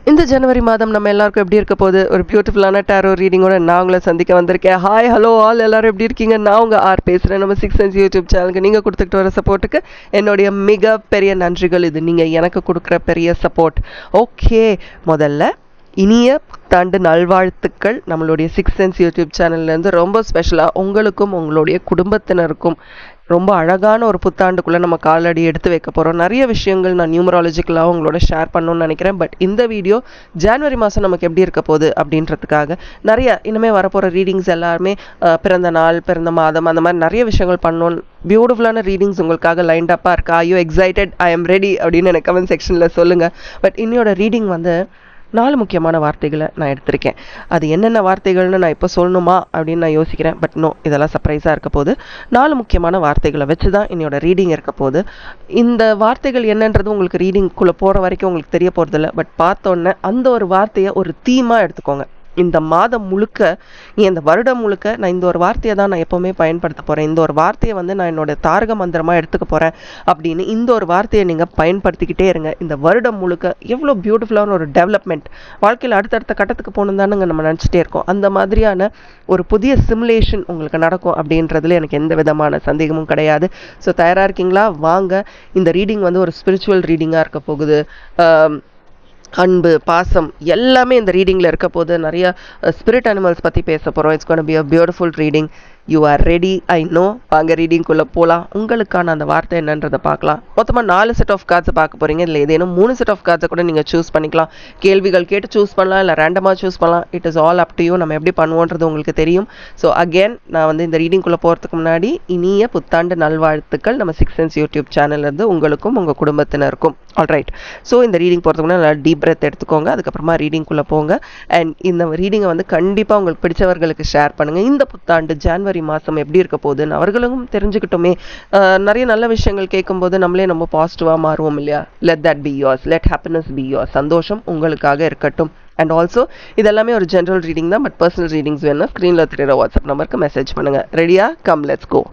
இந்த ஜனவரி மாதம் நம்ம எல்லாருக்கும் எப்படி இருக்க போகுது ஒரு பியூட்டிஃபுல்லான டேரோ ரீடிங்கோட நான் உங்களை சந்திக்க வந்திருக்கேன் ஹாய் ஹலோ ஆல் எல்லாரும் எப்படி இருக்கீங்க நான் உங்கள் ஆர் பேசுகிறேன் நம்ம சிக்ஸ் சென்ஸ் யூடியூப் சேனலுக்கு நீங்கள் கொடுத்துட்டு வர சப்போர்ட்டுக்கு என்னுடைய மிக பெரிய நன்றிகள் இது நீங்கள் எனக்கு கொடுக்குற பெரிய சப்போர்ட் ஓகே முதல்ல இனிய புத்தாண்டு நல்வாழ்த்துக்கள் நம்மளுடைய சிக்ஸ் சென்ஸ் யூடியூப் சேனல்லேருந்து ரொம்ப ஸ்பெஷலாக உங்களுக்கும் உங்களுடைய குடும்பத்தினருக்கும் ரொம்ப அழகான ஒரு புத்தாண்டுக்குள்ளே நம்ம காலடி எடுத்து வைக்க போகிறோம் நிறைய விஷயங்கள் நான் நியூமராலஜிக்கலாக உங்களோட ஷேர் பண்ணணும்னு நினைக்கிறேன் பட் இந்த வீடியோ ஜான்வரி மாதம் நமக்கு எப்படி இருக்க போகுது அப்படின்றதுக்காக நிறைய இனிமேல் வரப்போகிற ரீடிங்ஸ் எல்லாருமே அஹ், பிறந்த நாள் பிறந்த மாதம் அந்த மாதிரி நிறைய விஷயங்கள் பண்ணணும் பியூட்டிஃபுல்லான ரீடிங்ஸ் உங்களுக்காக லைன்ட் அப்பாக இருக்கா ஐயோ எக்ஸைட்டட் ஐ எம் ரெடி அப்படின்னு எனக்கு கமெண்ட் செக்ஷனில் சொல்லுங்கள் பட் இன்னையோட ரீடிங் வந்து நாலு முக்கியமான வார்த்தைகளை நான் எடுத்திருக்கேன் அது என்னென்ன வார்த்தைகள்னு நான் இப்போ சொல்லணுமா அப்படின்னு நான் யோசிக்கிறேன் பட் நோ இதெல்லாம் சர்ப்ரைஸாக இருக்க போகுது நாலு முக்கியமான வார்த்தைகளை வச்சு தான் என்னோட ரீடிங் இருக்க போகுது இந்த வார்த்தைகள் என்னன்றது உங்களுக்கு ரீடிங்குள்ளே போகிற வரைக்கும் உங்களுக்கு தெரிய போகிறதில்ல பட் பார்த்தோன்னே அந்த ஒரு வார்த்தையை ஒரு தீமாக எடுத்துக்கோங்க இந்த மாதம் முழுக்க இந்த வருடம் முழுக்க நான் இந்த ஒரு வார்த்தையை தான் நான் எப்போவுமே பயன்படுத்த போகிறேன் இந்த ஒரு வார்த்தையை வந்து நான் என்னோட தாரக மந்திரமாக எடுத்துக்க போகிறேன் அப்படின்னு இந்த ஒரு வார்த்தையை நீங்கள் பயன்படுத்திக்கிட்டே இருங்க இந்த வருடம் முழுக்க எவ்வளோ பியூட்டிஃபுல்லான ஒரு டெவலப்மெண்ட் வாழ்க்கையில் அடுத்தடுத்த கட்டத்துக்கு போகணும் தானுங்க நம்ம நினச்சிட்டே இருக்கோம் அந்த மாதிரியான ஒரு புதிய சிமுலேஷன் உங்களுக்கு நடக்கும் அப்படின்றதுல எனக்கு எந்த விதமான சந்தேகமும் கிடையாது ஸோ தயாராக இருக்கீங்களா வாங்க இந்த ரீடிங் வந்து ஒரு ஸ்பிரிச்சுவல் ரீடிங்காக இருக்க போகுது ஆம், அன்பு பாசம் எல்லாமே இந்த ரீடிங்கில் இருக்க போது நிறைய ஸ்பிரிட் அனிமல்ஸ் பற்றி பேச போகிறோம் it's gonna be a beautiful reading you are ready I know வாங்க ரீடிங்குள்ளே போகலாம் உங்களுக்கான அந்த வார்த்தை என்னன்றதை பார்க்கலாம் மொத்தமாக நாலு செட் ஆஃப் கார்ட்ஸை பார்க்க போகிறீங்க இல்லை ஏதேனும் மூணு செட் ஆஃப் கார்ட்ஸை கூட நீங்கள் சூஸ் பண்ணிக்கலாம் கேள்விகள் கேட்டு சூஸ் பண்ணலாம் இல்லை ரேண்டமாக சூஸ் பண்ணலாம் it is all up to you நம்ம எப்படி பண்ணுவோன்றது உங்களுக்கு தெரியும் ஸோ அகேன் நான் வந்து இந்த ரீடிங்குள்ளே போகிறதுக்கு முன்னாடி இனிய புத்தாண்டு நல்வாழ்த்துக்கள் நம்ம சிக்ஸ் சென்ஸ் யூடியூப் சேனல்லேருந்து உங்களுக்கும் உங்கள் குடும்பத்தினருக்கும் ஆல்ரைட் ஸோ இந்த ரீடிங் போகிறதுக்கு முன்னாடி நல்லா டீப் பிரெத் எடுத்துக்கோங்க அதுக்கப்புறமா ரீடிங்குள்ளே போங்க அண்ட் இந்த ரீடிங்கை வந்து கண்டிப்பாக உங்களுக்கு பிடிச்சவர்களுக்கு ஷேர் பண்ணுங்கள் இந்த புத்தாண்டு ஜான்வரி மாதம் எப்படி இருக்க போகுதுன்னு அவர்களும் தெரிஞ்சுக்கிட்டோமே அஹ், நிறைய நல்ல விஷயங்கள் கேட்கும்போது நம்மளே ரொம்ப பாசிட்டிவாக மாறுவோம் இல்லையா let that be yours let happiness be yours சந்தோஷம் உங்களுக்காக இருக்கட்டும் அண்ட் ஆல்சோ இதெல்லாமே ஒரு ஜென்ரல் ரீடிங் தான் பட் பர்சனல் ரீடிங்ஸ் வேணும் ஸ்க்ரீனில் தெரியுற வாட்ஸ்அப் நம்பருக்கு மெசேஜ் பண்ணுங்கள் ரெடியா come let's go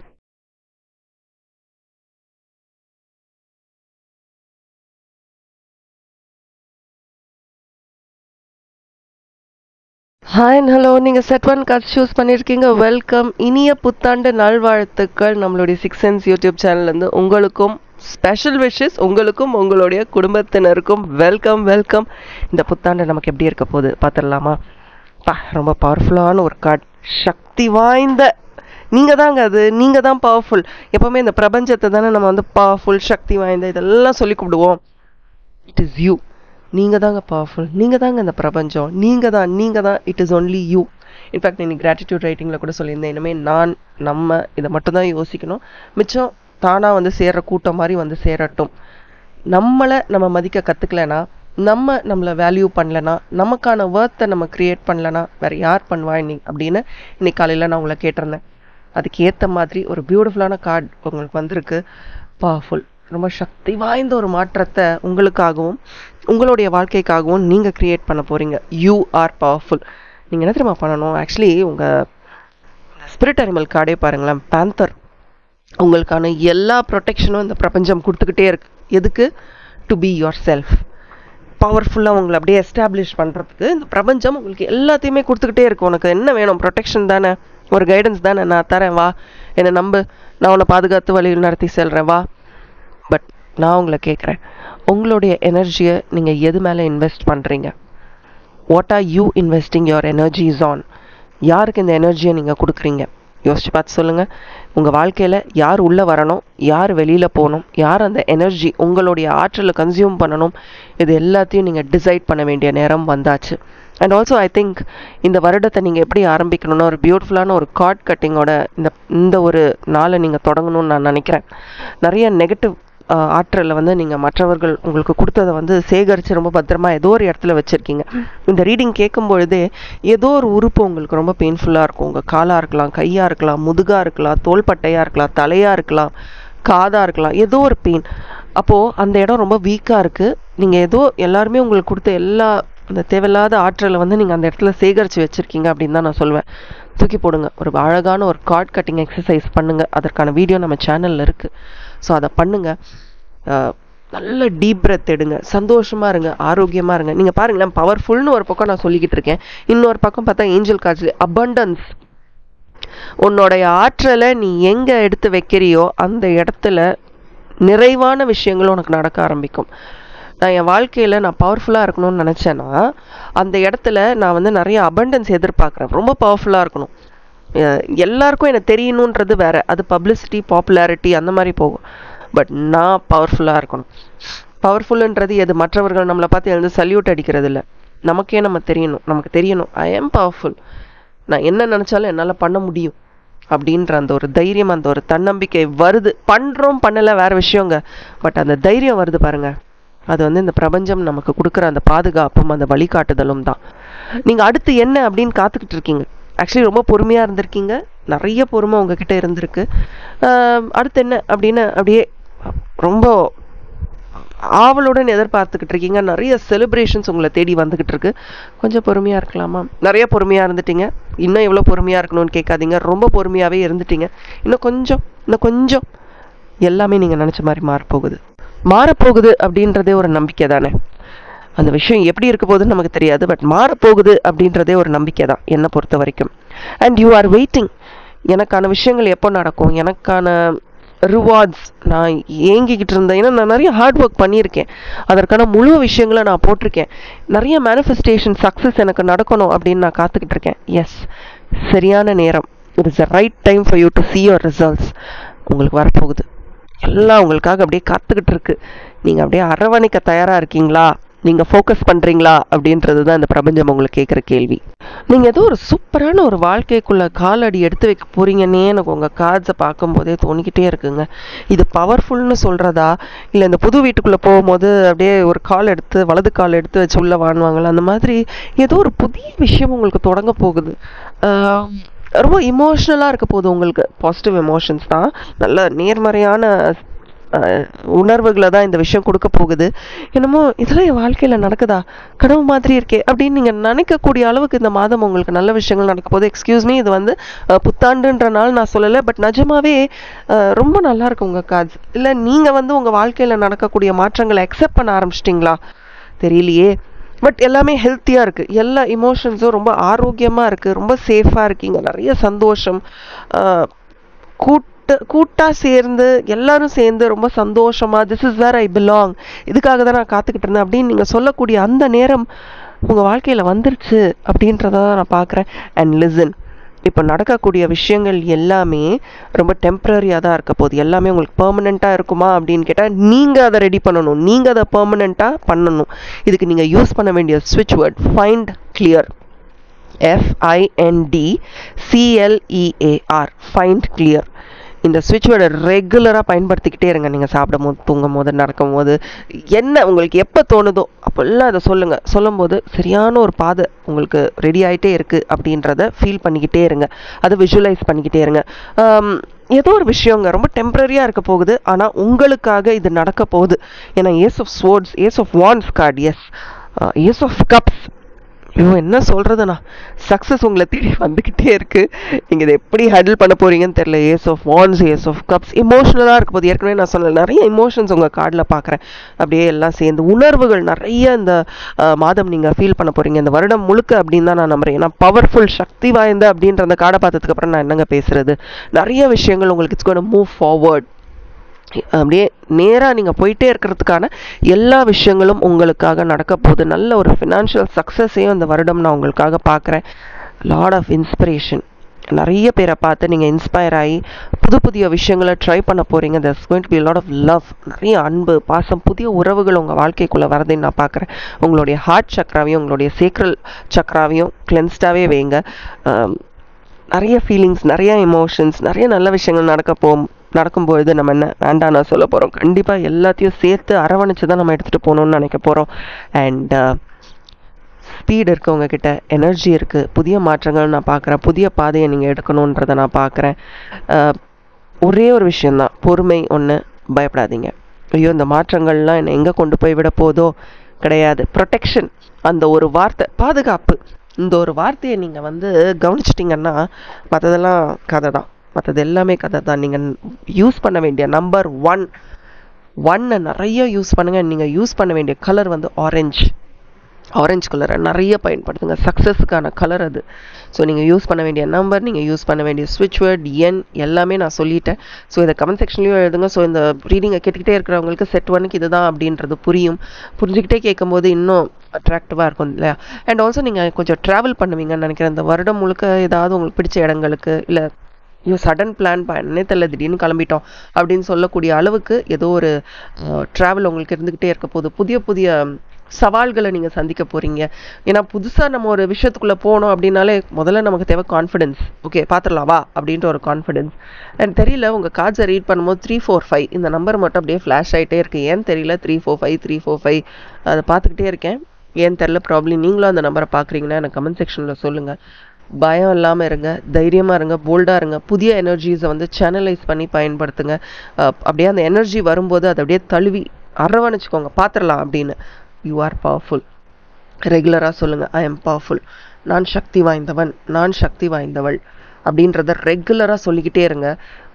hi and hello நீங்கள் செட் ஒன் கார்ட் சூஸ் பண்ணியிருக்கீங்க வெல்கம் இனிய புத்தாண்டு நல்வாழ்த்துக்கள் நம்மளுடைய சிக்ஸ் சென்ஸ் யூடியூப் சேனல்லேருந்து உங்களுக்கும் ஸ்பெஷல் விஷஸ் உங்களுக்கும் உங்களுடைய குடும்பத்தினருக்கும் வெல்கம் வெல்கம் இந்த புத்தாண்டு நமக்கு எப்படி இருக்க போகுது பார்த்துடலாமா பா ரொம்ப பவர்ஃபுல்லான ஒரு கார்ட் சக்தி வாய்ந்த நீங்கள் தாங்க அது நீங்கள் தான் பவர்ஃபுல் எப்போவுமே இந்த பிரபஞ்சத்தை தானே நம்ம வந்து பவர்ஃபுல் சக்தி வாய்ந்த இதெல்லாம் சொல்லி கூப்பிடுவோம் இட் இஸ் யூ நீங்கள் தாங்க பவர்ஃபுல் நீங்கள் தாங்க இந்த பிரபஞ்சம் நீங்கள் தான் நீங்கள் தான் it is only you in fact நீ கிராட்டிடியூட் ரைட்டிங்கில் கூட சொல்லியிருந்தேன் இனிமேல் நான் நம்ம இதை மட்டும் தான் யோசிக்கணும் மிச்சம் தானாக வந்து சேர்ற கூட்டம் மாதிரி வந்து சேரட்டும் நம்மளை நம்ம மதிக்க கற்றுக்கலனா நம்ம நம்மளை வேல்யூ பண்ணலனா நமக்கான ஒர்த்தை நம்ம க்ரியேட் பண்ணலனா வேறு யார் பண்ணுவா இன்னைக்கு அப்படின்னு இன்னைக்கு காலையில் நான் உங்களை கேட்டிருந்தேன் அதுக்கு ஏற்ற மாதிரி ஒரு பியூட்டிஃபுல்லான கார்டு உங்களுக்கு வந்திருக்கு பவர்ஃபுல் ரொம்ப சக்தி வாய்ந்த ஒரு மாற்றத்தை உங்களுக்காகவும் உங்களுடைய வாழ்க்கைக்காகவும் நீங்கள் க்ரியேட் பண்ண போகிறீங்க யூ ஆர் பவர்ஃபுல் நீங்கள் என்ன தெரியுமா பண்ணணும் ஆக்சுவலி உங்கள் ஸ்பிரிட் அனிமல் கார்டே பாருங்களேன் பேந்தர் உங்களுக்கான எல்லா ப்ரொடெக்ஷனும் இந்த பிரபஞ்சம் கொடுத்துக்கிட்டே இருக்கு எதுக்கு டு பி யுவர் செல்ஃப் பவர்ஃபுல்லாக உங்களை அப்படியே எஸ்டாப்ளிஷ் பண்ணுறதுக்கு இந்த பிரபஞ்சம் உங்களுக்கு எல்லாத்தையுமே கொடுத்துக்கிட்டே இருக்கு உனக்கு என்ன வேணும் ப்ரொடெக்ஷன் தானே ஒரு கைடன்ஸ் தானே நான் தரேன் வா என்னை நம்பு நான் உன்னை பாதுகாத்து வழியில் நடத்தி செல்கிறேன் வா பட் நான் உங்களை கேட்குறேன் உங்களுடைய எனர்ஜியை நீங்கள் எது மேலே இன்வெஸ்ட் பண்ணுறீங்க what are you investing your energies on யாருக்கு இந்த எனர்ஜியை நீங்கள் கொடுக்குறீங்க யோசிச்சு பார்த்து சொல்லுங்கள் உங்கள் வாழ்க்கையில் யார் உள்ளே வரணும் யார் வெளியில் போகணும் யார் அந்த எனர்ஜி உங்களுடைய ஆற்றலை கன்சியூம் பண்ணணும் இது எல்லாத்தையும் நீங்கள் டிசைட் பண்ண வேண்டிய நேரம் வந்தாச்சு அண்ட் ஆல்சோ ஐ திங்க் இந்த வருடத்தை நீங்கள் எப்படி ஆரம்பிக்கணும்னா ஒரு பியூட்டிஃபுல்லான ஒரு கார்ட் கட்டிங்கோட இந்த இந்த ஒரு நாளை நீங்கள் தொடங்கணும்னு நான் நினைக்கிறேன் நிறைய நெகட்டிவ் ஆற்றலை வந்து நீங்கள் மற்றவர்கள் உங்களுக்கு கொடுத்ததை வந்து சேகரித்து ரொம்ப பத்திரமா ஏதோ ஒரு இடத்துல வச்சுருக்கீங்க இந்த ரீடிங் கேட்கும் பொழுதே ஏதோ ஒரு உறுப்பு உங்களுக்கு ரொம்ப பெயின்ஃபுல்லாக இருக்கும் உங்கள் காலாக இருக்கலாம் கையாக இருக்கலாம் முதுகாக இருக்கலாம் தோள்பட்டையாக இருக்கலாம் தலையாக இருக்கலாம் காதாக இருக்கலாம் ஏதோ ஒரு பெயின் அப்போது அந்த இடம் ரொம்ப வீக்காக இருக்குது நீங்கள் ஏதோ எல்லாருமே உங்களுக்கு கொடுத்த எல்லா அந்த தேவையில்லாத ஆற்றலை வந்து நீங்கள் அந்த இடத்துல சேகரித்து வச்சுருக்கீங்க அப்படின்னு தான் நான் சொல்லுவேன் தூக்கி போடுங்க ஒரு அழகான ஒரு கார்ட் கட்டிங் எக்ஸசைஸ் பண்ணுங்கள் அதற்கான வீடியோ நம்ம சேனலில் இருக்குது ஸோ அதை பண்ணுங்கள் நல்ல டீப் பிரெத் எடுங்க சந்தோஷமா இருங்க ஆரோக்கியமா இருங்க நீங்க பாருங்களேன் பவர்ஃபுல்னு ஒரு பக்கம் நான் சொல்லிக்கிட்டு இருக்கேன் இன்னொரு பக்கம் பார்த்தா ஏஞ்சல் கார்ட்ஸ்ல abundance உன்னுடைய ஆற்றலை நீ எங்க எடுத்து வைக்கிறியோ அந்த இடத்துல நிறைவான விஷயங்கள் உனக்கு நடக்க ஆரம்பிக்கும் நான் என் வாழ்க்கையில நான் பவர்ஃபுல்லா இருக்கணும்னு நினைச்சேன்னா அந்த இடத்துல நான் வந்து நிறைய abundance எதிர்பார்க்குறேன் ரொம்ப பவர்ஃபுல்லா இருக்கணும் அஹ் எல்லாருக்கும் எனக்கு தெரியணுன்றது வேற அது பப்ளிசிட்டி பாப்புலாரிட்டி அந்த மாதிரி போகும் பட் நான் பவர்ஃபுல்லாக இருக்கணும் பவர்ஃபுல்ன்றது எது மற்றவர்கள் நம்மளை பார்த்து எழுந்து சல்யூட் அடிக்கிறது இல்லை நமக்கே நம்ம தெரியணும் நமக்கு தெரியணும் ஐ am பவர்ஃபுல் நான் என்ன நினச்சாலும் என்னால் பண்ண முடியும் அப்படின்ற அந்த ஒரு தைரியம் அந்த ஒரு தன்னம்பிக்கை வருது பண்ணுறோம் பண்ணலை வேற விஷயங்க பட் அந்த தைரியம் வருது பாருங்க அது வந்து இந்த பிரபஞ்சம் நமக்கு கொடுக்குற அந்த பாதுகாப்பும் அந்த வழிகாட்டுதலும் தான் நீங்கள் அடுத்து என்ன அப்படின்னு காத்துக்கிட்டு இருக்கீங்க ஆக்சுவலி ரொம்ப பொறுமையாக இருந்திருக்கீங்க நிறைய பொறுமை உங்ககிட்ட இருந்திருக்கு ஆஹ் அடுத்து என்ன அப்படின்னு அப்படியே ரொம்ப ஆவலுடன் எதிர்பார்த்துக்கிட்டு இருக்கீங்க நிறைய செலிப்ரேஷன்ஸ் உங்களை தேடி வந்துகிட்டு இருக்கு கொஞ்சம் பொறுமையா இருக்கலாமா நிறைய பொறுமையா இருந்துட்டீங்க இன்னும் எவ்வளவு பொறுமையா இருக்கணும்னு கேட்காதீங்க ரொம்ப பொறுமையாவே இருந்துட்டீங்க இன்னும் கொஞ்சம் இன்னும் கொஞ்சம் எல்லாமே நீங்க நினைச்ச மாதிரி மாறப்போகுது மாறப்போகுது அப்படின்றதே ஒரு நம்பிக்கை தானே அந்த விஷயம் எப்படி இருக்க போகுதுன்னு நமக்கு தெரியாது பட் மாறப்போகுது அப்படின்றதே ஒரு நம்பிக்கை தான் என்னை பொறுத்த வரைக்கும் அண்ட் யூ ஆர் வெயிட்டிங் எனக்கான விஷயங்கள் எப்போ நடக்கும் எனக்கான ரிவார்ட்ஸ் நான் ஏங்கிக்கிட்டு இருந்தேன் ஏன்னா நான் நிறைய ஹார்ட் ஒர்க் பண்ணியிருக்கேன் அதற்கான முழு விஷயங்களை நான் போட்டிருக்கேன் நிறைய மேனிஃபெஸ்டேஷன் சக்ஸஸ் எனக்கு நடக்கணும் அப்படின்னு நான் காத்துக்கிட்டு இருக்கேன் எஸ் சரியான நேரம் it is the right time for you to see your results உங்களுக்கு வரப்போகுது எல்லாம் உங்களுக்காக அப்படியே காத்துக்கிட்டு இருக்கு நீங்கள் அப்படியே அரவணைக்க தயாராக இருக்கீங்களா நீங்கள் ஃபோக்கஸ் பண்ணுறீங்களா அப்படின்றது தான் இந்த பிரபஞ்சம் உங்களுக்கு கேட்குற கேள்வி நீங்கள் ஏதோ ஒரு சூப்பரான ஒரு வாழ்க்கைக்குள்ளே காலடி எடுத்து வைக்க போறீங்கன்னே எனக்கு உங்கள் கார்ட்ஸை பார்க்கும்போதே தோணிக்கிட்டே இருக்குங்க இது பவர்ஃபுல்னு சொல்கிறதா இல்லை இந்த புது வீட்டுக்குள்ளே போகும்போது அப்படியே ஒரு கால் எடுத்து வலது கால் எடுத்து வச்சு உள்ளே வாங்குவாங்கள்ல அந்த மாதிரி ஏதோ ஒரு புதிய விஷயம் உங்களுக்கு தொடங்க போகுது ஆஹ் ரொம்ப இமோஷ்னலாக இருக்க போகுது உங்களுக்கு பாசிட்டிவ் எமோஷன்ஸ் தான் நல்ல நேர்மறையான அஹ், உணர்வுகளை தான் இந்த விஷயம் கொடுக்க போகுது என்னமோ இதெல்லாம் என் வாழ்க்கையில் நடக்குதா கனவு மாதிரி இருக்கே அப்படின்னு நீங்கள் நினைக்கக்கூடிய அளவுக்கு இந்த மாதம் உங்களுக்கு நல்ல விஷயங்கள் நடக்க போகுது எக்ஸ்கியூஸ் மீ இது வந்து அஹ், புத்தாண்டுன்ற நாள் நான் சொல்லலை பட் நிஜமாவே அஹ், ரொம்ப நல்லா இருக்கு உங்கள் கார்ட்ஸ் இல்லை நீங்கள் வந்து உங்கள் வாழ்க்கையில் நடக்கக்கூடிய மாற்றங்களை அக்செப்ட் பண்ண ஆரம்பிச்சிட்டிங்களா தெரியலையே பட் எல்லாமே ஹெல்த்தியாக இருக்குது எல்லா இமோஷன்ஸும் ரொம்ப ஆரோக்கியமாக இருக்குது ரொம்ப சேஃபாக இருக்கீங்க நிறைய சந்தோஷம் ஆஹ் கூட்டு கூட்டாக சேர்ந்து எல்லாரும் சேர்ந்து ரொம்ப சந்தோஷமா this is where I belong இதுக்காக தான் நான் காத்துக்கிட்டு இருந்தேன் அப்படின்னு நீங்கள் சொல்லக்கூடிய அந்த நேரம் உங்கள் வாழ்க்கையில் வந்துருச்சு அப்படின்றத தான் நான் பார்க்குறேன் அண்ட் லிசன் இப்போ நடக்கக்கூடிய விஷயங்கள் எல்லாமே ரொம்ப டெம்ப்ரரியாக தான் இருக்க போகுது எல்லாமே உங்களுக்கு பெர்மனெண்ட்டாக இருக்குமா அப்படின்னு கேட்டால் நீங்கள் அதை ரெடி பண்ணணும் நீங்கள் அதை பெர்மனெண்ட்டாக பண்ணணும் இதுக்கு நீங்கள் யூஸ் பண்ண வேண்டிய ஸ்விட்ச் word find clear F I N D C L E A R find clear இந்த ஸ்விட்ச் வேர்டை ரெகுலராக பயன்படுத்திக்கிட்டே இருங்க நீங்கள் சாப்பிடும் போது தூங்கும் போது நடக்கும் போது என்ன உங்களுக்கு எப்போ தோணுதோ அப்போல்லாம் அதை சொல்லுங்கள் சொல்லும்போது சரியான ஒரு பாதை உங்களுக்கு ரெடி ஆகிட்டே இருக்குது அப்படின்றத ஃபீல் பண்ணிக்கிட்டே இருங்க அதை விஷுவலைஸ் பண்ணிக்கிட்டே இருங்க ஆம், ஏதோ ஒரு விஷயங்க ரொம்ப டெம்பரரியாக இருக்க போகுது ஆனால் உங்களுக்காக இது நடக்க போகுது ஏன்னா ace of swords ace of wands card yes ace of cups ஐயோ என்ன சொல்றதுண்ணா சக்ஸஸ் உங்களை தேடி வந்துக்கிட்டே இருக்கு நீங்க இதை எப்படி ஹேண்டில் பண்ண போறீங்கன்னு தெரியல ace of wands ace of cups இமோஷனலாக இருக்க போது ஏற்கனவே நான் சொன்னேன் நிறைய இமோஷன்ஸ் உங்க கார்டில் பார்க்குறேன் அப்படியே எல்லாம் சேர்ந்து உணர்வுகள் நிறைய இந்த அஹ், மாதம் நீங்க ஃபீல் பண்ண போறீங்க இந்த வருடம் முழுக்க அப்படின்னு தான் நான் நம்புறேன் ஏன்னா பவர்ஃபுல் சக்தி வாய்ந்த அப்படின்ற அந்த கார்டை பார்த்ததுக்கு அப்புறம் நான் என்னங்க பேசுறது நிறைய விஷயங்கள் உங்களுக்கு இட்ஸ் கோன் மூவ் ஃபார்வர்ட் அப்படியே நேராக நீங்கள் போயிட்டே இருக்கிறதுக்கான எல்லா விஷயங்களும் உங்களுக்காக நடக்க போகுது நல்ல ஒரு ஃபினான்ஷியல் சக்ஸஸையும் இந்த வருடம் நான் உங்களுக்காக பார்க்குறேன் லாட் ஆஃப் இன்ஸ்பிரேஷன் நிறைய பேரை பார்த்து நீங்கள் இன்ஸ்பயர் ஆகி புது புதிய விஷயங்களை ட்ரை பண்ண போகிறீங்க that's going to be lot of love நிறைய அன்பு பாசம் புதிய உறவுகள் உங்கள் வாழ்க்கைக்குள்ளே வரதுன்னு நான் பார்க்குறேன் உங்களுடைய ஹார்ட் சக்கராவையும் உங்களுடைய சேக்ரல் சக்கராவையும் கிளென்ஸ்டாகவே வைங்க ஆம், நிறைய ஃபீலிங்ஸ் நிறைய எமோஷன்ஸ் நிறைய நல்ல விஷயங்கள் நடக்க போ நடக்கும்பொழுது நம்ம என்ன வேண்டாம் நான் சொல்ல போகிறோம் கண்டிப்பாக எல்லாத்தையும் சேர்த்து அரவணைச்சு தான் நம்ம எடுத்துகிட்டு போகணும்னு நினைக்க போகிறோம் அண்ட் ஸ்பீட் இருக்குது உங்ககிட்ட எனர்ஜி இருக்குது புதிய மாற்றங்கள் நான் பார்க்குறேன் புதிய பாதையை நீங்கள் எடுக்கணுன்றதை நான் பார்க்குறேன் ஒரே ஒரு விஷயந்தான் பொறுமை ஒன்று பயப்படாதீங்க ஐயோ இந்த மாற்றங்கள்லாம் என்னை எங்கே கொண்டு போய் விட போதோ கிடையாது ப்ரொடெக்ஷன் அந்த ஒரு வார்த்தை பாதுகாப்பு இந்த ஒரு வார்த்தையை நீங்கள் வந்து கவனிச்சிட்டிங்கன்னா மற்றதெல்லாம் கதை தான் மற்றது எல்லாமே கதை தான் நீங்கள் யூஸ் பண்ண வேண்டிய நம்பர் ஒன் ஒன்னை நிறைய யூஸ் பண்ணுங்கள் நீங்கள் யூஸ் பண்ண வேண்டிய கலர் வந்து ஆரஞ்சு ஆரஞ்சு கலரை நிறைய பயன்படுத்துங்க சக்ஸஸுக்கான கலர் அது ஸோ நீங்கள் யூஸ் பண்ண வேண்டிய நம்பர் நீங்கள் யூஸ் பண்ண வேண்டிய ஸ்விட்ச் வேர்ட் எண் எல்லாமே நான் சொல்லிட்டேன் ஸோ இதை கமெண்ட் செக்ஷன்லையும் எழுதுங்க ஸோ இந்த ரீடிங்கை கேட்டுக்கிட்டே இருக்கிறவங்களுக்கு செட் ஒன்னுக்கு இதுதான் அப்படின்றது புரியும் புரிஞ்சுக்கிட்டே கேட்கும்போது இன்னும் அட்ராக்டிவாக இருக்கும் இல்லையா அண்ட் ஆல்சோ நீங்கள் கொஞ்சம் ட்ராவல் பண்ணுவீங்கன்னு நினைக்கிறேன் இந்த வருடம் முழுக்க ஏதாவது உங்களுக்கு பிடிச்ச இடங்களுக்கு இல்லை ஐயோ சடன் பிளான் பண்ணே தெரியல திடீர்னு கிளம்பிட்டோம் அப்படின்னு சொல்லக்கூடிய அளவுக்கு ஏதோ ஒரு ட்ராவல் உங்களுக்கு இருந்துக்கிட்டே இருக்க போகுது புதிய புதிய சவால்களை நீங்கள் சந்திக்க போகிறீங்க ஏன்னா புதுசாக நம்ம ஒரு விஷயத்துக்குள்ளே போனோம் அப்படின்னாலே முதல்ல நமக்கு தேவை கான்ஃபிடென்ஸ் ஓகே பார்த்துடலாம் வா அப்படின்ற ஒரு கான்ஃபிடென்ஸ் அண்ட் தெரியல உங்கள் கார்ட்ஸை ரீட் பண்ணும்போது த்ரீ ஃபோர் ஃபைவ் இந்த நம்பர் மட்டும் அப்படியே ஃப்ளாஷ் ஆகிட்டே இருக்கு ஏன் தெரியல three four five three four five அதை பார்த்துக்கிட்டே இருக்கேன் ஏன் தெரில ப்ராப்ளம் நீங்களும் அந்த நம்பரை பார்க்குறீங்கன்னா எனக்கு கமெண்ட் செக்ஷனில் சொல்லுங்கள் பயம் இல்லாமல் இருங்க தைரியமாக இருங்க போல்டாக இருங்க புதிய எனர்ஜிஸை வந்து சேனலைஸ் பண்ணி பயன்படுத்துங்க அப்படியே அந்த எனர்ஜி வரும்போது அதை அப்படியே தழுவி அரவணைச்சிக்கோங்க பார்த்துடலாம் அப்படின்னு யூ ஆர் பவர்ஃபுல் ரெகுலராக சொல்லுங்கள் ஐ எம் பவர்ஃபுல் நான் சக்தி வாய்ந்தவன் நான் சக்தி வாய்ந்தவள் அப்படின்றத ரெகுலராக சொல்லிக்கிட்டே இருங்க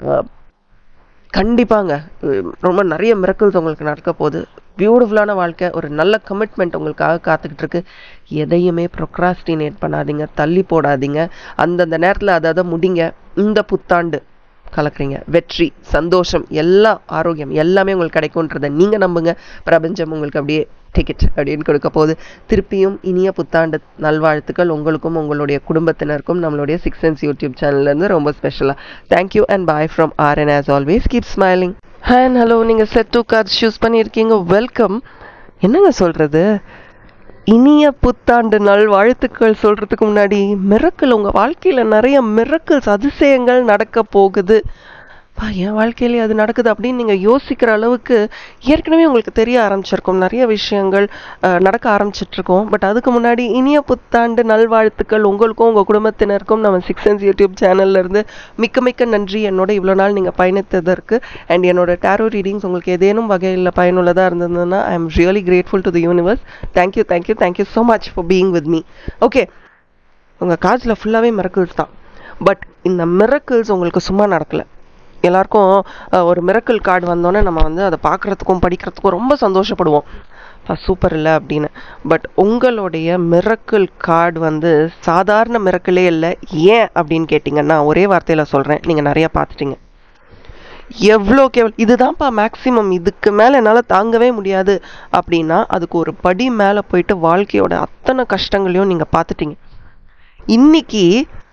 கண்டிப்பாங்க ரொம்ப நிறைய மிரக்கல்ஸ் உங்களுக்கு நடக்க போகுது பியூட்டிஃபுல்லான வாழ்க்கை ஒரு நல்ல கமிட்மெண்ட் உங்களுக்காக காத்துக்கிட்டு இருக்கு எதையுமே ப்ரொக்ராஸ்டினேட் பண்ணாதீங்க தள்ளி போடாதீங்க அந்தந்த நேரத்தில் அதை அதை முடிங்க இந்த புத்தாண்டு கலக்குறீங்க வெற்றி சந்தோஷம் எல்லா ஆரோக்கியம் எல்லாமே உங்களுக்கு கிடைக்கும்ன்றதை நீங்கள் நம்புங்க பிரபஞ்சம் உங்களுக்கு அப்படியே டிக்கெட் அப்படின்னு கொடுக்க போகுது திருப்பியும் இனிய புத்தாண்டு நல்வாழ்த்துக்கள் உங்களுக்கும் உங்களுடைய குடும்பத்தினருக்கும் நம்மளுடைய சிக்ஸ் சென்ஸ் யூடியூப் சேனல்லேருந்து ரொம்ப ஸ்பெஷலாக thank you and bye from R and as always keep smiling and hello நீங்கள் செட் டூ கார்ட்ஸ் சூஸ் பண்ணியிருக்கீங்க வெல்கம் என்னங்க சொல்கிறது இனிய புத்தாண்டு நாள் வாழ்த்துக்கள் சொல்கிறதுக்கு முன்னாடி மிரக்கல் உங்கள் வாழ்க்கையில் நிறைய மிரக்கல்ஸ் அதிசயங்கள் நடக்க போகுது பா என் வாழ்க்கையிலே அது நடக்குது அப்படின்னு நீங்கள் யோசிக்கிற அளவுக்கு ஏற்கனவே உங்களுக்கு தெரிய ஆரம்பிச்சிருக்கும் நிறைய விஷயங்கள் நடக்க ஆரம்பிச்சிட்ருக்கோம் பட் அதுக்கு முன்னாடி இனிய புத்தாண்டு நல்வாழ்த்துக்கள் உங்களுக்கும் உங்கள் குடும்பத்தினருக்கும் நம்ம சிக்ஸ் சென்ஸ் யூடியூப் சேனல்லேருந்து மிக்க மிக்க நன்றி என்னோட இவ்வளோ நாள் நீங்கள் பயணித்ததற்கு அண்ட் என்னோட டேரோ ரீடிங்ஸ் உங்களுக்கு ஏதேனும் வகையில் பயனுள்ளதாக இருந்ததுன்னா I am really grateful to the universe thank you thank you thank you so much for being with me okay உங்கள் காஜில் ஃபுல்லாகவே மிரக்கிள்ஸ் தான் பட் இந்த மிரக்கிள்ஸ் உங்களுக்கு சும்மா நடக்கலை எல்லாருக்கும் ஒரு மிரக்கல் கார்டு வந்தோடனே நம்ம வந்து அதை பார்க்குறதுக்கும் படிக்கிறதுக்கும் ரொம்ப சந்தோஷப்படுவோம் சூப்பர் இல்லை அப்படின்னு பட் உங்களுடைய மிரக்கல் கார்டு வந்து சாதாரண மிரக்கலே இல்லை ஏன் அப்படின்னு கேட்டிங்கன்னா ஒரே வார்த்தையில் சொல்கிறேன் நீங்கள் நிறையா பார்த்துட்டீங்க எவ்வளோ கேவல் இதுதான்ப்பா மேக்ஸிமம் இதுக்கு மேலே என்னால் தாங்கவே முடியாது அப்படின்னா அதுக்கு ஒரு படி மேலே போயிட்டு வாழ்க்கையோட அத்தனை கஷ்டங்களையும் நீங்கள் பார்த்துட்டீங்க இன்னைக்கு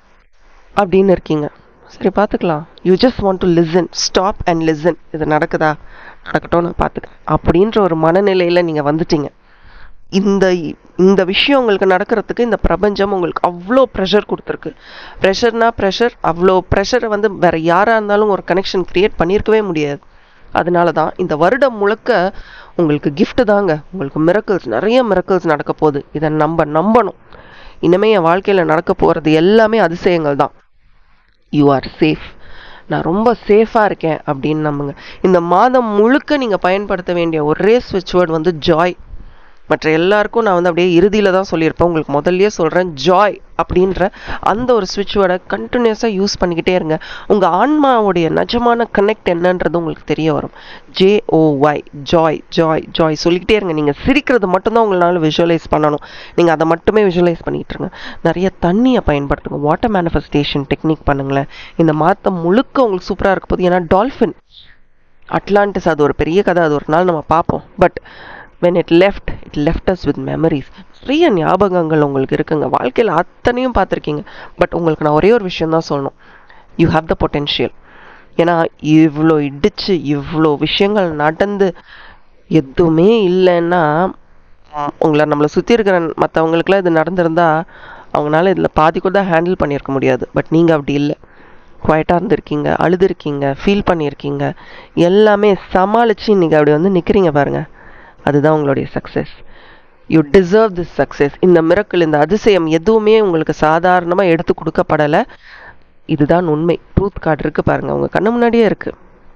அப்படின்னு இருக்கீங்க சரி பார்த்துக்கலாம் you just want to listen stop and listen இது நடக்குதா நடக்கட்டும் நான் பார்த்துக்கிறேன் அப்படின்ற ஒரு மனநிலையில் நீங்கள் வந்துட்டீங்க இந்த இந்த விஷயம் உங்களுக்கு நடக்கிறதுக்கு இந்த பிரபஞ்சம் உங்களுக்கு அவ்வளோ ப்ரெஷர் கொடுத்துருக்கு ப்ரெஷர்னா ப்ரெஷர் அவ்வளோ ப்ரெஷரை வந்து வேற யாராக இருந்தாலும் ஒரு கனெக்ஷன் க்ரியேட் பண்ணியிருக்கவே முடியாது அதனால தான் இந்த வருடம் முழுக்க உங்களுக்கு gift தாங்க உங்களுக்கு மிரக்கல்ஸ் நிறைய மிரக்கல்ஸ் நடக்க போகுது இதை நம்ம நம்பணும் இனிமே என் வாழ்க்கையில் நடக்க போகிறது எல்லாமே அதிசயங்கள் தான் யூ ஆர் சேஃப் நான் ரொம்ப சேஃபாக இருக்கேன் அப்படின்னு நம்புங்க இந்த மாதம் முழுக்க நீங்கள் பயன்படுத்த வேண்டிய ஒரே ஸ்விட்ச் வேர்ட் வந்து ஜாய் மற்ற எல்லாருக்கும் நான் வந்து அப்படியே இறுதியில் தான் சொல்லியிருப்பேன் உங்களுக்கு முதல்லயே சொல்கிறேன் ஜாய் அப்படின்ற அந்த ஒரு ஸ்விட்ச் வேர்டை கண்டினியூஸாக யூஸ் பண்ணிக்கிட்டே இருங்க உங்கள் ஆன்மாவுடைய நிஜமான கனெக்ட் என்னன்றது உங்களுக்கு தெரிய வரும் J O Y joy joy joy சொல்லிக்கிட்டே இருங்க நீங்கள் சிரிக்கிறது மட்டும்தான் உங்களால் விஷுவலைஸ் பண்ணணும் நீங்கள் அதை மட்டுமே விஷுவலைஸ் பண்ணிக்கிட்டு இருங்க நிறைய தண்ணியை பயன்படுத்துங்க வாட்டர் மேனிஃபெஸ்டேஷன் டெக்னிக் பண்ணுங்களேன் இந்த மாதம் முழுக்க உங்களுக்கு சூப்பராக இருக்க போகுது ஏன்னா டால்ஃபின் அட்லாண்டிஸ் அது ஒரு பெரிய கதை அது ஒரு நாள் நம்ம பார்ப்போம் but when it left it left us with memories நிறைய ஞாபகங்கள் உங்களுக்கு இருக்குங்க வாழ்க்கையில் அத்தனையும் பார்த்துருக்கீங்க பட் உங்களுக்கு நான் ஒரே ஒரு விஷயம் தான் சொல்லணும் யூ ஹாவ் த பொட்டென்ஷியல் ஏன்னா இவ்வளோ இடிச்சு இவ்வளோ விஷயங்கள் நடந்து எதுவுமே இல்லைன்னா உங்களை நம்மளை சுற்றி இருக்கிற மற்றவங்களுக்குலாம் இது நடந்திருந்தா அவங்களால இதில் பாதி கூட ஹேண்டில் பண்ணியிருக்க முடியாது பட் நீங்கள் அப்படி இல்லை குவாய்ட்டாக இருந்திருக்கீங்க அழுதுருக்கீங்க ஃபீல் பண்ணியிருக்கீங்க எல்லாமே சமாளித்து இன்றைக்கி அப்படி வந்து நிற்கிறீங்க பாருங்கள் அதுதான் உங்களுடைய success you deserve this success இந்த மிரக்கல் இந்த அதிசயம் எதுவுமே உங்களுக்கு சாதாரணமாக எடுத்து கொடுக்கப்படலை இதுதான் உண்மை ட்ரூத் கார்டு இருக்கு பாருங்க உங்க கண்ணு முன்னாடியே இருக்கு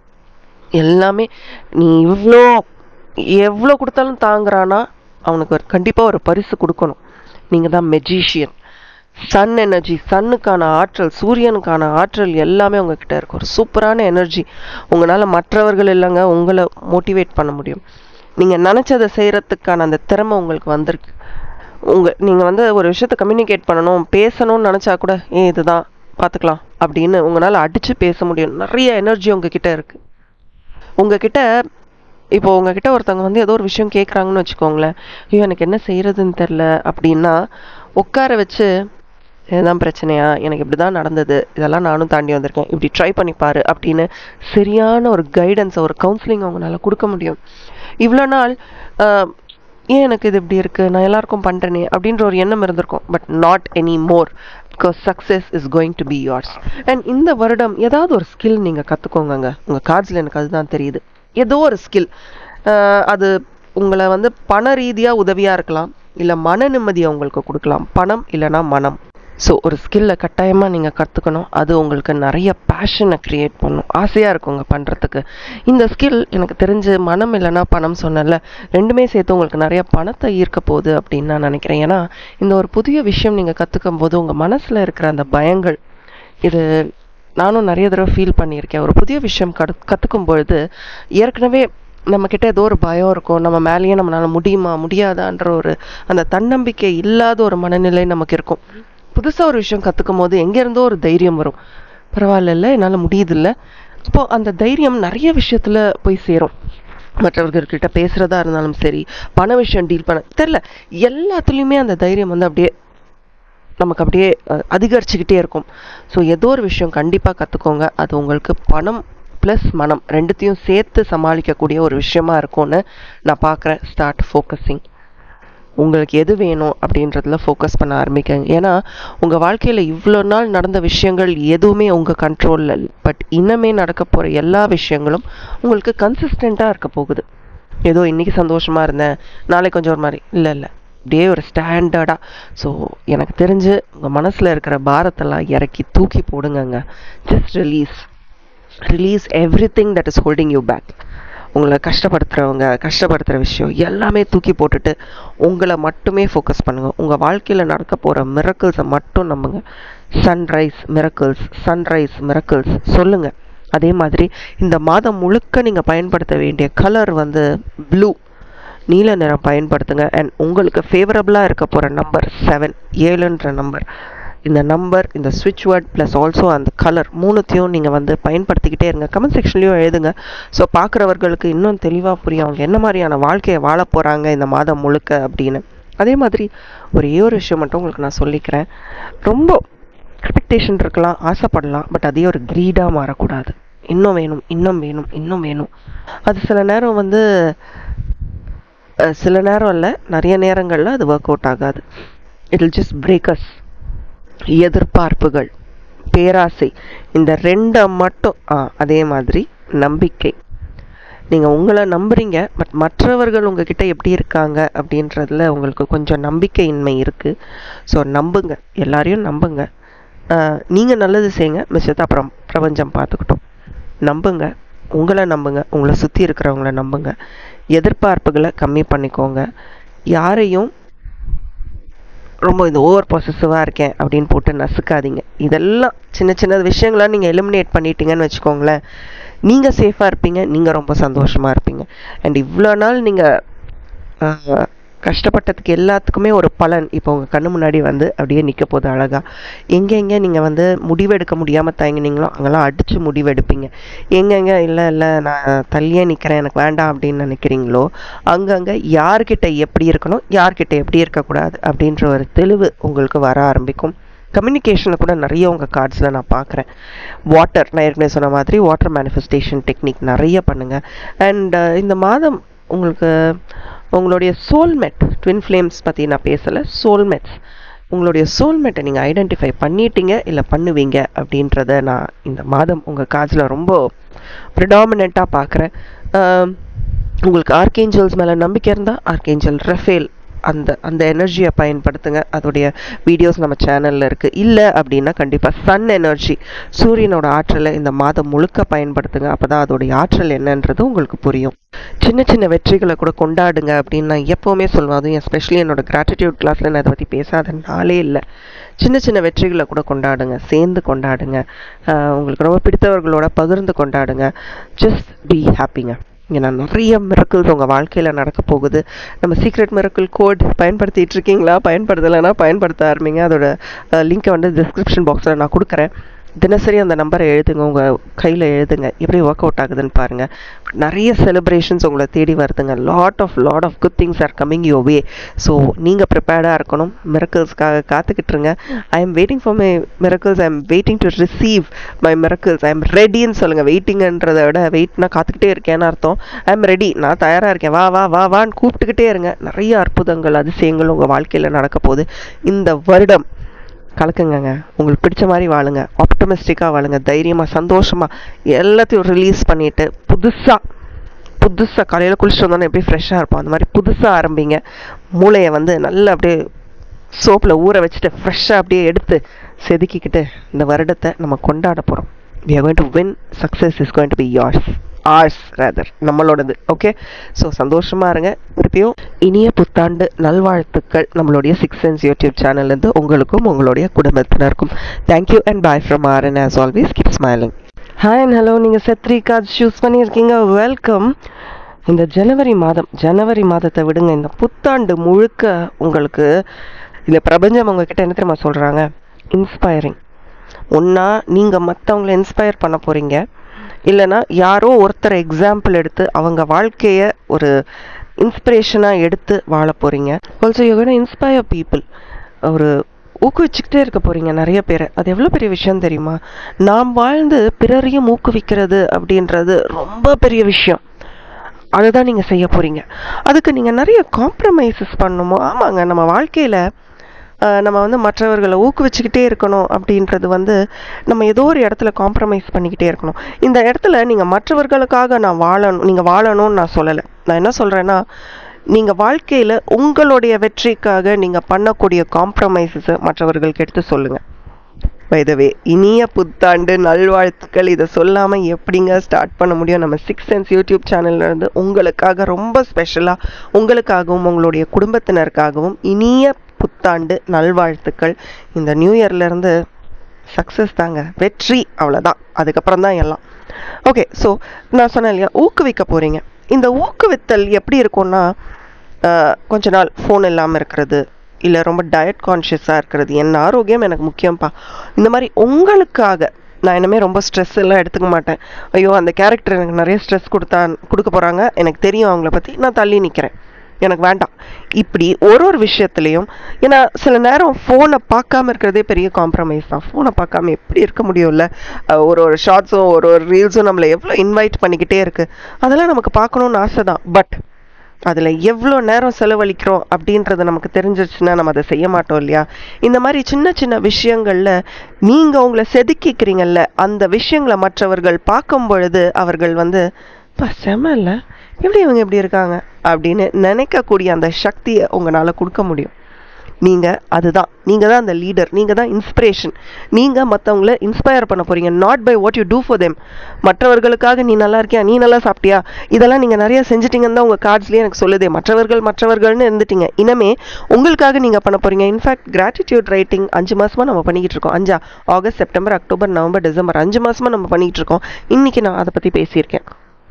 எல்லாமே நீ இவ்வளோ எவ்வளோ கொடுத்தாலும் தாங்குறானா அவனுக்கு ஒரு கண்டிப்பாக ஒரு பரிசு கொடுக்கணும் நீங்கள் தான் மெஜிஷியன் சன் எனர்ஜி சன்னுக்கான ஆற்றல் சூரியனுக்கான ஆற்றல் எல்லாமே உங்ககிட்ட இருக்கு ஒரு சூப்பரான எனர்ஜி உங்களால் மற்றவர்கள் இல்லைங்க உங்களை மோட்டிவேட் பண்ண முடியும் நீங்கள் நினச்சதை செய்கிறதுக்கான அந்த திறமை உங்களுக்கு வந்திருக்கு உங்கள் நீங்கள் வந்து ஒரு விஷயத்தை கம்யூனிகேட் பண்ணணும் பேசணும்னு நினச்சா கூட ஏ இதுதான் பார்த்துக்கலாம் அப்படின்னு உங்களால் அடித்து பேச முடியும் நிறைய எனர்ஜி உங்ககிட்ட இருக்குது உங்ககிட்ட இப்போ உங்ககிட்ட ஒருத்தவங்க வந்து ஏதோ ஒரு விஷயம் கேட்குறாங்கன்னு வச்சுக்கோங்களேன் ஐயோ எனக்கு என்ன செய்யறதுன்னு தெரில அப்படின்னா உட்கார வச்சு இதுதான் பிரச்சனையா எனக்கு இப்படி தான் நடந்தது இதெல்லாம் நானும் தாண்டி வந்திருக்கேன் இப்படி ட்ரை பண்ணிப்பாரு அப்படின்னு சரியான ஒரு கைடன்ஸை ஒரு கவுன்சிலிங் அவங்களால கொடுக்க முடியும் இவ்வளோ நாள் ஆஹ், ஏன் எனக்கு இது இப்படி இருக்கு நான் எல்லாருக்கும் பண்றேனே அப்படின்ற ஒரு எண்ணம் இருந்திருக்கும் but not any more because success is going to be yours and இந்த வருடம் ஏதாவது ஒரு ஸ்கில் நீங்கள் கற்றுக்கோங்கங்க உங்கள் கார்ட்ஸில் எனக்கு அதுதான் தெரியுது ஏதோ ஒரு ஸ்கில் அது உங்களை வந்து பண ரீதியாக உதவியாக இருக்கலாம் இல்லை மன நிம்மதியை உங்களுக்கு கொடுக்கலாம் பணம் இல்லைன்னா மனம் ஸோ ஒரு ஸ்கில்லை கட்டாயமாக நீங்கள் கற்றுக்கணும் அது உங்களுக்கு நிறைய பேஷனை க்ரியேட் பண்ணும் ஆசையாக இருக்குங்க பண்ணுறதுக்கு இந்த ஸ்கில் எனக்கு தெரிஞ்சு மனம் இல்லைன்னா பணம் சொன்னல ரெண்டுமே சேர்த்து உங்களுக்கு நிறைய பணத்தை ஈர்க்க போகுது அப்படின்னு நான் நினைக்கிறேன் ஏன்னா இந்த ஒரு புதிய விஷயம் நீங்கள் கற்றுக்கும் போது உங்கள் மனசில் இருக்கிற அந்த பயங்கள் இது நானும் நிறைய தடவை ஃபீல் பண்ணியிருக்கேன் ஒரு புதிய விஷயம் கடு கற்றுக்கும் பொழுது ஏற்கனவே நம்மக்கிட்ட ஏதோ ஒரு பயம் இருக்கும் நம்ம மேலேயே நம்மளால முடியுமா முடியாதான்ற ஒரு அந்த தன்னம்பிக்கை இல்லாத ஒரு மனநிலை நமக்கு இருக்கும் புதுசாக ஒரு விஷயம் கற்றுக்கும் போது எங்கேருந்தோ ஒரு தைரியம் வரும் பரவாயில்ல என்னால் முடியுதில்ல அப்போ அந்த தைரியம் நிறைய விஷயத்தில் போய் சேரும் மற்றவர்கள்கிட்ட பேசுகிறதா இருந்தாலும் சரி பண விஷயம் டீல் பண்ண தெரில எல்லாத்துலேயுமே அந்த தைரியம் வந்து அப்படியே நமக்கு அப்படியே அஹ், அதிகரிச்சுக்கிட்டே இருக்கும் ஸோ ஏதோ ஒரு விஷயம் கண்டிப்பாக கற்றுக்கோங்க அது உங்களுக்கு பணம் ப்ளஸ் மனம் ரெண்டுத்தையும் சேர்த்து சமாளிக்கக்கூடிய ஒரு விஷயமா இருக்கும்னு நான் பார்க்குறேன் ஸ்டார்ட் ஃபோக்கஸிங் உங்களுக்கு எது வேணும் அப்படின்றதுல ஃபோக்கஸ் பண்ண ஆரம்பிக்கங்க ஏன்னா உங்கள் வாழ்க்கையில் இவ்வளோ நாள் நடந்த விஷயங்கள் எதுவுமே உங்கள் கண்ட்ரோலில் பட் இன்னமே நடக்க போகிற எல்லா விஷயங்களும் உங்களுக்கு கன்சிஸ்டண்ட்டாக இருக்க போகுது ஏதோ இன்னைக்கு சந்தோஷமாக இருந்தேன் நாளைக்கு கொஞ்சம் ஒரு மாதிரி இல்லை இல்லை அப்படியே ஒரு ஸ்டாண்டர்டாக ஸோ எனக்கு தெரிஞ்சு உங்கள் மனசில் இருக்கிற பாரத்தெல்லாம் இறக்கி தூக்கி போடுங்கங்க just release release everything that is holding you back உங்களை கஷ்டப்படுத்துகிறவங்க கஷ்டப்படுத்துகிற விஷயம் எல்லாமே தூக்கி போட்டுட்டு உங்களை மட்டுமே ஃபோக்கஸ் பண்ணுங்கள் உங்கள் வாழ்க்கையில் நடக்க போகிற மிரக்கிள்ஸை மட்டும் நம்புங்க சன்ரைஸ் மிரக்கிள்ஸ் சன்ரைஸ் மிரக்கிள்ஸ் சொல்லுங்கள் அதே மாதிரி இந்த மாதம் முழுக்க நீங்கள் பயன்படுத்த வேண்டிய கலர் வந்து ப்ளூ நீல நிறம் பயன்படுத்துங்க அண்ட் உங்களுக்கு ஃபேவரபுளாக இருக்க போகிற நம்பர் செவன் ஏழுன்ற நம்பர் இந்த நம்பர் இந்த ஸ்விட்ச் வேர்ட் ப்ளஸ் ஆல்சோ அந்த கலர் மூணுத்தையும் நீங்கள் வந்து பயன்படுத்திக்கிட்டே இருங்க கமெண்ட் செக்ஷன்லேயும் எழுதுங்க ஸோ பார்க்குறவர்களுக்கு இன்னும் தெளிவாக புரியும் அவங்க என்ன மாதிரியான வாழ்க்கையை வாழ போகிறாங்க இந்த மாதம் முழுக்க அப்படின்னு அதே மாதிரி ஒரே ஒரு விஷயம் மட்டும் உங்களுக்கு நான் சொல்லிக்கிறேன் ரொம்ப எக்ஸ்பெக்டேஷன் இருக்கலாம் ஆசைப்படலாம் பட் அதே ஒரு க்ரீடாக மாறக்கூடாது இன்னும் வேணும் இன்னும் வேணும் இன்னும் வேணும் அது சில நேரம் வந்து அஹ், சில நேரம் இல்லை நிறைய நேரங்களில் அது ஒர்க் அவுட் ஆகாது இட் வில் ஜஸ்ட் பிரேக்கஸ் எதிர்பார்ப்புகள் பேராசை இந்த ரெண்டை மட்டும் ஆ அதே மாதிரி நம்பிக்கை நீங்கள் உங்களை நம்புறீங்க பட் மற்றவர்கள் உங்ககிட்ட எப்படி இருக்காங்க அப்படின்றதுல உங்களுக்கு கொஞ்சம் நம்பிக்கையின்மை இருக்குது ஸோ நம்புங்க எல்லாரையும் நம்புங்க நீங்கள் நல்லது செய்யுங்க மிச்சத்தை அப்புறம் பிரபஞ்சம் பார்த்துக்கிட்டோம் நம்புங்க உங்களை நம்புங்க உங்களை சுற்றி இருக்கிறவங்கள நம்புங்க எதிர்பார்ப்புகளை கம்மி பண்ணிக்கோங்க யாரையும் ரொம்ப இது ஓவர் பொசசிவாக இருக்கேன் அப்படின்னு போட்டு நசுக்காதீங்க இதெல்லாம் சின்ன சின்ன விஷயங்கள நீங்கள் எலிமினேட் பண்ணிட்டீங்கன்னு வச்சுக்கோங்களேன் நீங்கள் சேஃபாக இருப்பீங்க நீங்கள் ரொம்ப சந்தோஷமாக இருப்பீங்க அண்ட் இவ்வளோ நாள் நீங்கள் கஷ்டப்பட்டதுக்கு எல்லாத்துக்குமே ஒரு பலன் இப்போ உங்கள் கண்ணு முன்னாடி வந்து அப்படியே நிற்க போகுது அழகாக எங்கெங்கே நீங்கள் வந்து முடிவெடுக்க முடியாமல் தயங்குனீங்களோ அங்கெல்லாம் அடித்து முடிவெடுப்பீங்க எங்கெங்கே இல்லை இல்லை நான் தள்ளியே நிற்கிறேன் எனக்கு வேண்டாம் அப்படின்னு நினைக்கிறீங்களோ அங்கங்கே யார்கிட்ட எப்படி இருக்கணும் யார்கிட்ட எப்படி இருக்கக்கூடாது அப்படின்ற ஒரு தெளிவு உங்களுக்கு வர ஆரம்பிக்கும் கம்யூனிகேஷனில் கூட நிறைய உங்கள் கார்ட்ஸில் நான் பார்க்குறேன் வாட்டர் நான் ஏற்கனவே சொன்ன மாதிரி வாட்டர் மேனிஃபெஸ்டேஷன் டெக்னிக் நிறைய பண்ணுங்கள் அண்ட் இந்த மாதம் உங்களுக்கு உங்களுடைய சோல்மெட் ட்வின் ஃப்ளேம்ஸ் பற்றி நான் பேசலை சோல்மெட்ஸ் உங்களுடைய சோல்மெட்டை நீங்கள் ஐடென்டிஃபை பண்ணிட்டீங்க இல்லை பண்ணுவீங்க அப்படின்றத நான் இந்த மாதம் உங்கள் காஜில் ரொம்ப ப்ரிடாமினண்ட்டாக பார்க்குறேன் உங்களுக்கு ஆர்கேஞ்சல்ஸ் மேலே நம்பிக்கை இருந்தால் ஆர்கேஞ்சல் ரஃபேல் அந்த அந்த எனர்ஜியை பயன்படுத்துங்க அதோடைய வீடியோஸ் நம்ம சேனலில் இருக்குது இல்லை அப்படின்னா கண்டிப்பாக சன் எனர்ஜி சூரியனோட ஆற்றலை இந்த மாதம் முழுக்க பயன்படுத்துங்க அப்போ தான் அதோடைய ஆற்றல் என்னன்றது உங்களுக்கு புரியும் சின்ன சின்ன வெற்றிகளை கூட கொண்டாடுங்க அப்படின்னு நான் எப்போவுமே சொல்லுவேன் அதுவும் எஸ்பெஷலி என்னோட கிராட்டிடியூட் கிளாஸில் நான் அதை பற்றி பேசாத நாளே இல்லை சின்ன சின்ன வெற்றிகளை கூட கொண்டாடுங்க சேர்ந்து கொண்டாடுங்க ஆஹ் உங்களுக்கு ரொம்ப பிடித்தவர்களோட பகிர்ந்து கொண்டாடுங்க ஜஸ்ட் பி ஹாப்பிங்க இங்கே நான் நிறைய மிரக்கிள்ஸ் உங்கள் வாழ்க்கையில் நடக்க போகுது நம்ம சீக்ரெட் மிரக்கிள் கோட் பயன்படுத்திட்டு இருக்கீங்களா பயன்படுத்தலைன்னா பயன்படுத்த ஆரம்பிங்க அதோட லிங்க்கை வந்து டிஸ்கிரிப்ஷன் பாக்ஸில் நான் கொடுக்குறேன் தினசரி அந்த நம்பரை எழுதுங்க உங்கள் கையில் எழுதுங்க எப்படி ஒர்க் அவுட் ஆகுதுன்னு பாருங்கள் நிறைய செலிப்ரேஷன்ஸ் உங்களை தேடி வருதுங்க lot of lot of good things are coming your way so நீங்கள் ப்ரிப்பேர்டாக இருக்கணும் மிரக்கிள்ஸ்க்காக காத்துக்கிட்டு இருங்க I am waiting for my miracles I am waiting to receive my miracles I am ரெடின்னு சொல்லுங்கள் வெயிட்டிங்கன்றதை விட வெயிட்னா காத்துக்கிட்டே இருக்கேன்னு அர்த்தம் ஐ எம் ரெடி நான் தயாராக இருக்கேன் வா வா வா வான்னு கூப்பிட்டுக்கிட்டே இருங்க நிறைய அற்புதங்கள் அதிசயங்கள் உங்கள் வாழ்க்கையில் நடக்க போகுது இந்த வருடம் கலக்குங்கங்க உங்களுக்கு பிடிச்ச மாதிரி வாழுங்க ஆப்டமிஸ்டிக்காக வாழுங்க தைரியமாக சந்தோஷமாக எல்லாத்தையும் ரிலீஸ் பண்ணிட்டு புதுசாக புதுசாக காலையில் குளிச்சுட்டு வந்தோன்னே எப்படி ஃப்ரெஷ்ஷாக இருப்போம் அந்த மாதிரி புதுசாக ஆரம்பிங்க மூளையை வந்து நல்லா அப்படியே சோப்பில் ஊற வச்சுட்டு ஃப்ரெஷ்ஷாக அப்படியே எடுத்து செதுக்கிக்கிட்டு இந்த வருடத்தை நம்ம கொண்டாட போகிறோம் we are going to win success is going to be yours ours rather நம்மளோடது ஓகே ஸோ சந்தோஷமா இருங்க திருப்பியும் இனிய புத்தாண்டு நல்வாழ்த்துக்கள் நம்மளுடைய சிக்ஸ் சென்ஸ் யூடியூப் சேனல்லேருந்து உங்களுக்கும் உங்களுடைய குடும்பத்தினருக்கும் thank you and bye from R and as always keep smiling hi and hello நீங்கள் செத்ரி கார்ட்ஸ் சூஸ் பண்ணியிருக்கீங்க வெல்கம் இந்த ஜனவரி மாதம் ஜனவரி மாதத்தை விடுங்க இந்த புத்தாண்டு முழுக்க உங்களுக்கு இந்த பிரபஞ்சம் உங்ககிட்ட என்ன தெரியுமா சொல்கிறாங்க இன்ஸ்பைரிங் ஒன்றா நீங்கள் மற்றவங்கள இன்ஸ்பயர் பண்ண போகிறீங்க இல்லைன்னா யாரோ ஒருத்தர் எக்ஸாம்பிள் எடுத்து அவங்க வாழ்க்கையை ஒரு இன்ஸ்பிரேஷனாக எடுத்து வாழ போகிறீங்க also you gonna inspire people ஒரு ஊக்குவிச்சுக்கிட்டே இருக்க போகிறீங்க நிறைய பேரை அது எவ்வளோ பெரிய விஷயம் தெரியுமா நாம் வாழ்ந்து பிறரையும் ஊக்குவிக்கிறது அப்படின்றது ரொம்ப பெரிய விஷயம் அதுதான் நீங்கள் செய்ய போகிறீங்க அதுக்கு நீங்கள் நிறைய காம்ப்ரமைசஸ் பண்ணணுமோ ஆமாங்க நம்ம வாழ்க்கையில் நம்ம வந்து மற்றவர்களை ஊக்குவிச்சுக்கிட்டே இருக்கணும் அப்படின்றது வந்து நம்ம ஏதோ ஒரு இடத்துல காம்ப்ரமைஸ் பண்ணிக்கிட்டே இருக்கணும் இந்த இடத்துல நீங்கள் மற்றவர்களுக்காக நான் வாழணும் நீங்கள் வாழணும்னு நான் சொல்லலை நான் என்ன சொல்கிறேன்னா நீங்கள் வாழ்க்கையில் உங்களுடைய வெற்றிக்காக நீங்கள் பண்ணக்கூடிய காம்ப்ரமைசஸை மற்றவர்களுக்கு எடுத்து சொல்லுங்கள் வைதவே இனிய புத்தாண்டு நல்வாழ்த்துக்கள் இதை சொல்லாமல் எப்படிங்க ஸ்டார்ட் பண்ண முடியும் நம்ம சிக்ஸ் சென்ஸ் யூடியூப் சேனல்ல இருந்து உங்களுக்காக ரொம்ப ஸ்பெஷலாக உங்களுக்காகவும் உங்களுடைய குடும்பத்தினருக்காகவும் இனிய புத்தாண்டு நல்வாழ்த்துக்கள் இந்த நியூ இயர்லேருந்து சக்ஸஸ் தாங்க வெற்றி அவ்வளோதான் அதுக்கப்புறம் தான் எல்லாம் ஓகே ஸோ நான் சொன்னேன் இல்லையா ஊக்குவிக்க போகிறீங்க இந்த ஊக்குவித்தல் எப்படி இருக்கும்னா ஆஹ், கொஞ்ச நாள் ஃபோன் இல்லாமல் இருக்கிறது இல்லை ரொம்ப டயட் கான்ஷியஸாக இருக்கிறது என் ஆரோக்கியம் எனக்கு முக்கியம்ப்பா இந்த மாதிரி உங்களுக்காக நான் இனிமே ரொம்ப ஸ்ட்ரெஸ் எல்லாம் எடுத்துக்க மாட்டேன் ஐயோ அந்த கேரக்டர் எனக்கு நிறைய ஸ்ட்ரெஸ் கொடுத்தா கொடுக்க போகிறாங்க எனக்கு தெரியும் அவங்கள பற்றி நான் தள்ளி நிற்கிறேன் எனக்கு வேண்டாம் இப்படி ஒரு ஒரு விஷயத்துலையும் ஏன்னா சில நேரம் ஃபோனை பார்க்காம இருக்கிறதே பெரிய காம்ப்ரமைஸ் தான் ஃபோனை பார்க்காம எப்படி இருக்க முடியும்ல அஹ் ஒரு ஒரு ஷார்ட்ஸும் ஒரு ஒரு ரீல்ஸும் நம்மளை எவ்வளோ இன்வைட் பண்ணிக்கிட்டே இருக்கு அதெல்லாம் நமக்கு பார்க்கணுன்னு ஆசை தான் பட் அதில் எவ்வளோ நேரம் செலவழிக்கிறோம் அப்படின்றது நமக்கு தெரிஞ்சிருச்சுன்னா நம்ம அதை செய்ய மாட்டோம் இல்லையா இந்த மாதிரி சின்ன சின்ன விஷயங்களில் நீங்கள் உங்களை செதுக்கிக்கிறீங்கல்ல அந்த விஷயங்களை மற்றவர்கள் பார்க்கும் பொழுது அவர்கள் வந்து "பா, செம இல்லை எப்படி இவங்க இப்படி இருக்காங்க அப்படின்னு நினைக்கக்கூடிய அந்த சக்தியை உங்களால் கொடுக்க முடியும் நீங்கள் அதுதான் நீங்கள் தான் அந்த லீடர் நீங்கள் தான் இன்ஸ்பிரேஷன் நீங்கள் மற்றவங்கள இன்ஸ்பயர் பண்ண போகிறீங்க not by what you do for them மற்றவர்களுக்காக நீ நல்லா இருக்கியா நீ நல்லா சாப்பிட்டியா இதெல்லாம் நீங்கள் நிறைய செஞ்சிட்டீங்கன்னு தான் உங்கள் கார்ட்ஸ்லேயே எனக்கு சொல்லுதே மற்றவர்கள் மற்றவர்கள்னு இருந்துட்டீங்க இனிமே உங்களுக்காக நீங்கள் பண்ண போகிறீங்க இன்ஃபேக்ட் கிராட்டிடியூட் ரைட்டிங் அஞ்சு மாசமா நம்ம பண்ணிக்கிட்டு இருக்கோம் அஞ்சா August September October November December அஞ்சு மாசமா நம்ம பண்ணிக்கிட்டு இருக்கோம் இன்னைக்கு நான் அதை பற்றி பேசியிருக்கேன்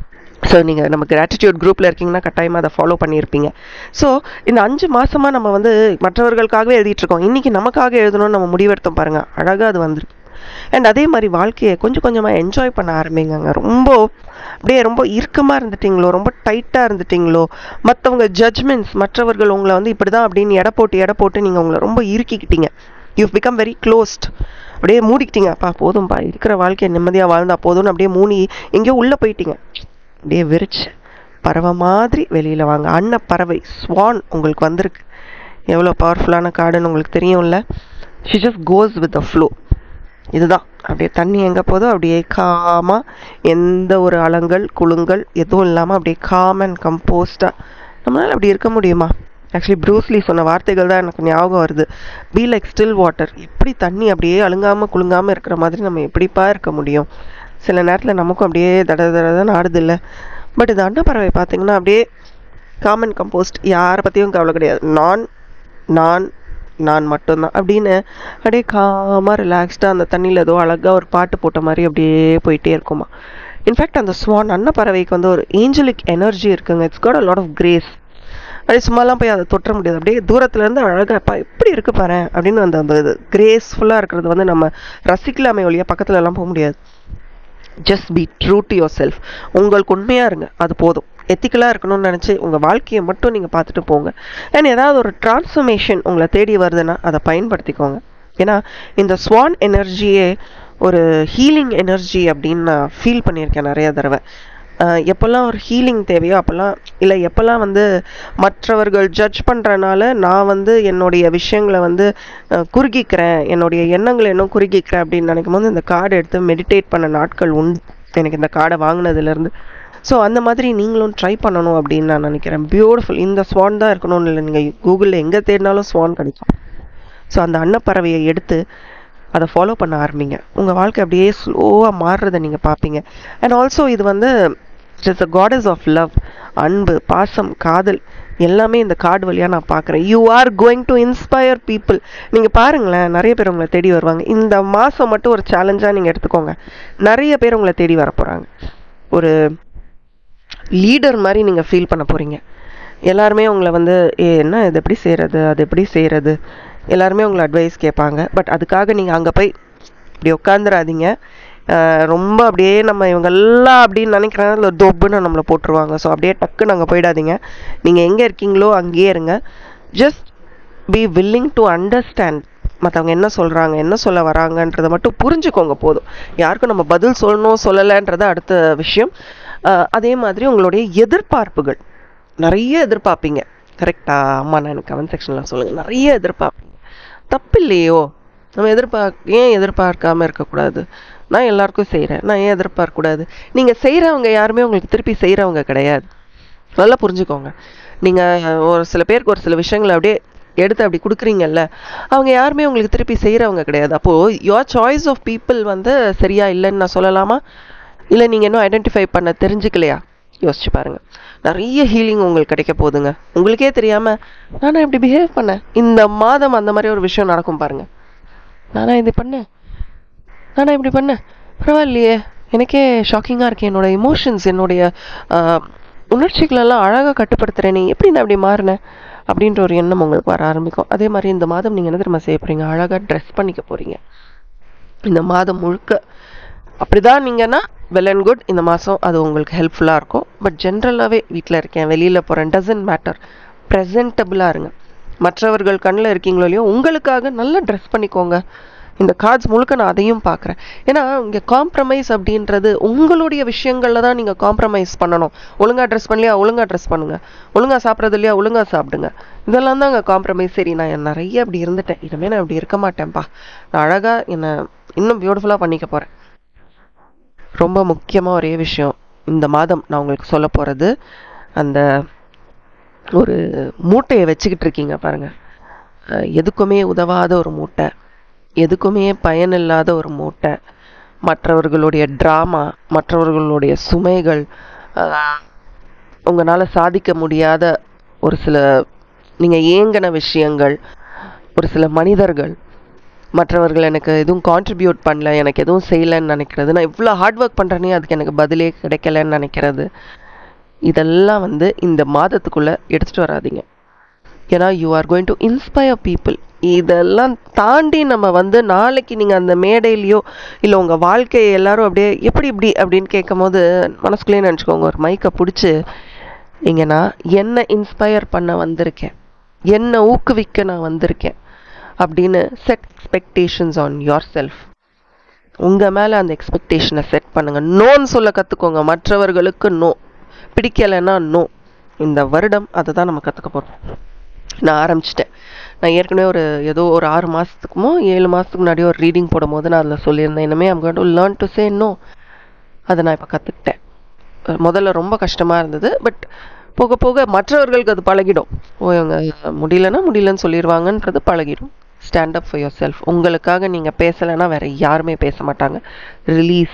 ஸோ நீங்கள் நம்ம கிராட்டிடியூட் குரூப்பில் இருக்கீங்கன்னா கட்டாயமாக அதை ஃபாலோ பண்ணியிருப்பீங்க ஸோ இந்த அஞ்சு மாசமாக நம்ம வந்து மற்றவர்களுக்காகவே எழுதிட்டு இருக்கோம் இன்றைக்கி நமக்காக எழுதணும்னு நம்ம முடிவெடுத்தோம் பாருங்கள் அழகாக அது வந்துருக்கு அண்ட் அதே மாதிரி வாழ்க்கையை கொஞ்சம் கொஞ்சமாக என்ஜாய் பண்ண ஆரம்பிங்கங்க ரொம்ப அப்படியே ரொம்ப இறுக்கமாக இருந்துட்டீங்களோ ரொம்ப டைட்டாக இருந்துட்டீங்களோ மற்றவங்க ஜட்ஜ்மெண்ட்ஸ் மற்றவர்கள் உங்களை வந்து இப்படி தான் அப்படின்னு எடை போட்டு எடை போட்டு நீங்கள் உங்களை ரொம்ப இறுக்கிக்கிட்டீங்க யூ பிகம் வெரி க்ளோஸ்ட் அப்படியே மூடிக்கிட்டீங்க அப்பா போதும்பா இருக்கிற வாழ்க்கையை நிம்மதியாக வாழ்ந்தா போதும்னு அப்படியே மூடி எங்கேயோ உள்ளே போயிட்டீங்க அப்படியே விரிச்சு பறவை மாதிரி வெளியில் வாங்க அன்ன பறவை ஸ்வான் உங்களுக்கு வந்திருக்கு எவ்வளோ பவர்ஃபுல்லான கார்டுன்னு உங்களுக்கு தெரியும்ல she just goes with the flow இதுதான் அப்படியே தண்ணி எங்கே போதோ அப்படியே காமாக எந்த ஒரு அலங்கள் குலுங்கல் எதுவும் இல்லாமல் அப்படியே காம் அண்ட் கம்போஸ்டாக நம்மளால் அப்படி இருக்க முடியுமா ஆக்சுவலி ப்ரூஸ்லி சொன்ன வார்த்தைகள் தான் எனக்கு ஞாபகம் வருது பி லைக் ஸ்டில் வாட்டர் எப்படி தண்ணி அப்படியே அழுங்காமல் குலுங்காமல் இருக்கிற மாதிரி நம்ம எப்படிப்பா இருக்க முடியும் சில நேரத்தில் நமக்கும் அப்படியே தட தடதான் ஆடுது இல்லை பட் இது அன்னப்பறவை பார்த்தீங்கன்னா அப்படியே காமன் கம்போஸ்ட் யாரை பற்றியும் கவலை கிடையாது நான் நான் நான் மட்டும்தான் அப்படின்னு அப்படியே காமாக ரிலாக்ஸ்டாக அந்த தண்ணியில் ஏதோ அழகாக ஒரு பாட்டு போட்ட மாதிரி அப்படியே போயிட்டே இருக்குமா இன்ஃபேக்ட் அந்த ஸ்வான் அன்னப்பறவைக்கு வந்து ஒரு ஏஞ்சலிக் எனர்ஜி இருக்குங்க it's got a lot of grace அப்படியே சும்மாலாம் போய் அதை தொற்ற முடியாது அப்படியே தூரத்துலேருந்து அழகாப்பா எப்படி இருக்கு பாரு அப்படின்னு அந்த அந்த இது கிரேஸ்ஃபுல்லாக இருக்கிறது வந்து நம்ம ரசிக்கலாமே ஒழியா பக்கத்துல எல்லாம் போக முடியாது just be true to yourself உங்களுக்கு உண்மையாக இருங்க அது போதும் எத்திக்கலாக இருக்கணும்னு நினச்சி உங்கள் வாழ்க்கையை மட்டும் நீங்கள் பார்த்துட்டு போங்க அண்ட் ஏதாவது ஒரு டிரான்ஸ்ஃபர்மேஷன் உங்களை தேடி வருதுன்னா அதை பயன்படுத்திக்கோங்க ஏன்னா இந்த ஸ்வான் எனர்ஜியே ஒரு ஹீலிங் எனர்ஜி அப்படின்னு நான் ஃபீல் பண்ணியிருக்கேன் நிறைய தடவை அஹ் எப்போல்லாம் ஒரு ஹீலிங் தேவையோ அப்போல்லாம் இல்லை எப்போல்லாம் வந்து மற்றவர்கள் ஜட்ஜ் பண்ணுறனால நான் வந்து என்னுடைய விஷயங்களை வந்து அஹ், குறுகிக்கிறேன் என்னுடைய எண்ணங்களை இன்னும் குறுகிக்கிறேன் அப்படின்னு நினைக்கும் போது இந்த கார்டு எடுத்து மெடிடேட் பண்ண நாட்கள் உண்டு எனக்கு இந்த கார்டை வாங்கினதுலேருந்து ஸோ அந்த மாதிரி நீங்களும் ட்ரை பண்ணணும் அப்படின்னு நான் நினைக்கிறேன் பியூட்டிஃபுல் இந்த ஸ்வான் தான் இருக்கணும்னு இல்லை நீங்கள் கூகுளில் எங்கே தேடினாலும் ஸ்வான் கிடைக்கும் ஸோ அந்த அன்னப்பறவையை எடுத்து அதை ஃபாலோ பண்ண ஆரம்பிங்க உங்கள் வாழ்க்கை அப்படியே ஸ்லோவாக மாறுறதை நீங்கள் பார்ப்பீங்க அண்ட் ஆல்சோ இது வந்து it's a goddess of love அன்பு பாசம் காதல் எல்லாமே இந்த கார்டு வழியாக நான் பார்க்குறேன் you are going to inspire people நீங்கள் பாருங்களேன் நிறைய பேர் உங்களை தேடி வருவாங்க இந்த மாதம் மட்டும் ஒரு சேலஞ்சாக நீங்கள் எடுத்துக்கோங்க நிறைய பேர் உங்களை தேடி வர போகிறாங்க ஒரு லீடர் மாதிரி நீங்கள் ஃபீல் பண்ண போகிறீங்க எல்லாருமே உங்களை வந்து ஏ என்ன இது எப்படி செய்கிறது அது எப்படி செய்கிறது எல்லாருமே உங்களை அட்வைஸ் கேட்பாங்க பட் அதுக்காக நீங்கள் அங்கே போய் இப்படி உட்காந்துடாதீங்க அஹ் ரொம்ப அப்படியே நம்ம இவங்கெல்லாம் அப்படின்னு நினைக்கிறாங்க அதில் தொப்புன்னு நம்மளை போட்டுருவாங்க ஸோ அப்படியே டக்குன்னு அங்கே போயிடாதீங்க நீங்கள் எங்கே இருக்கீங்களோ அங்கேயே இருங்க just be willing to understand மற்றவங்க என்ன சொல்கிறாங்க என்ன சொல்ல வராங்கன்றதை மட்டும் புரிஞ்சுக்கோங்க போதும் யாருக்கும் நம்ம பதில் சொல்லணும் சொல்லலைன்றது அடுத்த விஷயம் அஹ் அதே மாதிரி உங்களுடைய எதிர்பார்ப்புகள் நிறைய எதிர்பார்ப்பீங்க கரெக்டா அம்மா நான் எனக்கு கமெண்ட் செக்ஷனில் சொல்லுங்கள் நிறைய எதிர்பார்ப்பீங்க தப்பு இல்லையோ நம்ம எதிர்பார்க்க ஏன் எதிர்பார்க்காம இருக்கக்கூடாது நான் எல்லாருக்கும் செய்கிறேன் நான் ஏன் எதிர்பார்க்கக்கூடாது நீங்கள் செய்கிறவங்க யாருமே உங்களுக்கு திருப்பி செய்கிறவங்க கிடையாது நல்லா புரிஞ்சுக்கோங்க நீங்கள் ஒரு சில பேருக்கு ஒரு சில விஷயங்களை அப்படியே எடுத்து அப்படி கொடுக்குறீங்கல்ல அவங்க யாருமே உங்களுக்கு திருப்பி செய்கிறவங்க கிடையாது அப்போது யோர் சாய்ஸ் ஆஃப் பீப்புள் வந்து சரியா இல்லைன்னு நான் சொல்லலாமா இல்லை நீங்கள் இன்னும் ஐடென்டிஃபை பண்ண தெரிஞ்சுக்கலையா யோசிச்சு பாருங்க நிறைய ஹீலிங் உங்களுக்கு கிடைக்க போகுதுங்க உங்களுக்கே தெரியாமல் நானா இப்படி பிஹேவ் பண்ணேன் இந்த மாதம் அந்த மாதிரி ஒரு விஷயம் நடக்கும் பாருங்க நானா இது பண்ணேன் நானா இப்படி பண்ணேன் பரவாயில்லையே எனக்கே ஷாக்கிங்காக இருக்கு என்னோட இமோஷன்ஸ் என்னுடைய ஆஹ், உணர்ச்சிகளெல்லாம் அழகாக கட்டுப்படுத்துகிறேனே எப்படி நான் அப்படி மாறினேன் அப்படின்ற ஒரு எண்ணம் உங்களுக்கு வர ஆரம்பிக்கும் அதே மாதிரி இந்த மாதம் நீங்கள் என்ன தெரியுமா செய்ய போகிறீங்க அழகாக ட்ரெஸ் பண்ணிக்க போகிறீங்க இந்த மாதம் முழுக்க அப்படிதான் நீங்கன்னா வெல் அண்ட் குட் இந்த மாதம் அது உங்களுக்கு ஹெல்ப்ஃபுல்லாக இருக்கும் பட் ஜென்ரலாகவே வீட்டில் இருக்கேன் வெளியில் போகிறேன் டசன்ட் மேட்டர் ப்ரெசன்டபுளாக இருங்க மற்றவர்கள் கண்ணில் இருக்கீங்களோ இல்லையோ உங்களுக்காக நல்லா ட்ரெஸ் பண்ணிக்கோங்க இந்த கார்ட்ஸ் முழுக்க நான் அதையும் பார்க்குறேன் ஏன்னா இங்கே காம்ப்ரமைஸ் அப்படின்றது உங்களுடைய விஷயங்களில் தான் நீங்கள் காம்ப்ரமைஸ் பண்ணணும் ஒழுங்காக ட்ரெஸ் பண்ணலையா ஒழுங்காக ட்ரெஸ் பண்ணுங்க ஒழுங்காக சாப்பிட்றது இல்லையா ஒழுங்காக சாப்பிடுங்க இதெல்லாம் தாங்க காம்ப்ரமைஸ் சரி நான் நிறைய அப்படி இருந்துட்டேன் இனிமேல் நான் அப்படி இருக்க மாட்டேன்ப்பா நான் அழகாக என்னை இன்னும் பியூட்டிஃபுல்லாக பண்ணிக்க போகிறேன் ரொம்ப முக்கியமாக ஒரே விஷயம் இந்த மாதம் நான் உங்களுக்கு சொல்ல போகிறது அந்த ஒரு மூட்டையை வச்சுக்கிட்டு இருக்கீங்க பாருங்க அஹ் எதுக்குமே உதவாத ஒரு மூட்டை எதுக்குமே பயனில்லாத ஒரு மூட்டை மற்றவர்களுடைய ட்ராமா மற்றவர்களுடைய சுமைகள் உங்களால் சாதிக்க முடியாத ஒரு சில நீங்கள் ஏங்கின விஷயங்கள் ஒரு சில மனிதர்கள் மற்றவர்கள் எனக்கு எதுவும் கான்ட்ரிபியூட் பண்ணல எனக்கு எதுவும் செய்யலைன்னு நினைக்கிறது நான் இவ்வளோ ஹார்ட் ஒர்க் பண்ணுறேனே அதுக்கு எனக்கு பதிலே கிடைக்கலன்னு நினைக்கிறது இதெல்லாம் வந்து இந்த மாதத்துக்குள்ளே எடுத்துகிட்டு வராதீங்க ஏன்னா you are going to inspire people இதெல்லாம் தாண்டி நம்ம வந்து நாளைக்கு நீங்கள் அந்த மேடையிலையோ இல்லை உங்கள் வாழ்க்கையை எல்லாரும் அப்படியே எப்படி இப்படி அப்படின்னு கேட்கும் போது மனசுக்குள்ளேயே நினச்சிக்கோங்க ஒரு மைக்கை பிடிச்சி இங்கே நான் என்ன இன்ஸ்பயர் பண்ண வந்திருக்கேன் என்ன ஊக்குவிக்க நான் வந்திருக்கேன் அப்படின்னு set expectations on yourself உங்கள் மேலே அந்த எக்ஸ்பெக்டேஷனை செட் பண்ணுங்கள் நோன்னு சொல்ல கற்றுக்கோங்க மற்றவர்களுக்கு நோ பிடிக்கலைன்னா நோ இந்த வருடம் அதை தான் நம்ம கற்றுக்க போகிறோம் நான் ஆரம்பிச்சிட்டேன் நான் ஏற்கனவே ஒரு ஏதோ ஒரு ஆறு மாதத்துக்குமோ ஏழு மாதத்துக்கு முன்னாடியோ ஒரு ரீடிங் போடும்போது நான் அதில் சொல்லியிருந்தேன் இனிமே I'm going to learn to say no அதை நான் இப்போ கற்றுக்கிட்டேன் முதல்ல ரொம்ப கஷ்டமாக இருந்தது பட் போக போக மற்றவர்களுக்கு அது பழகிடும் ஓ இவங்க முடியலன்னா முடியலன்னு சொல்லிடுவாங்கன்றது பழகிடும் stand up for yourself உங்களுக்காக நீங்கள் பேசலைன்னா வேற யாருமே பேச மாட்டாங்க release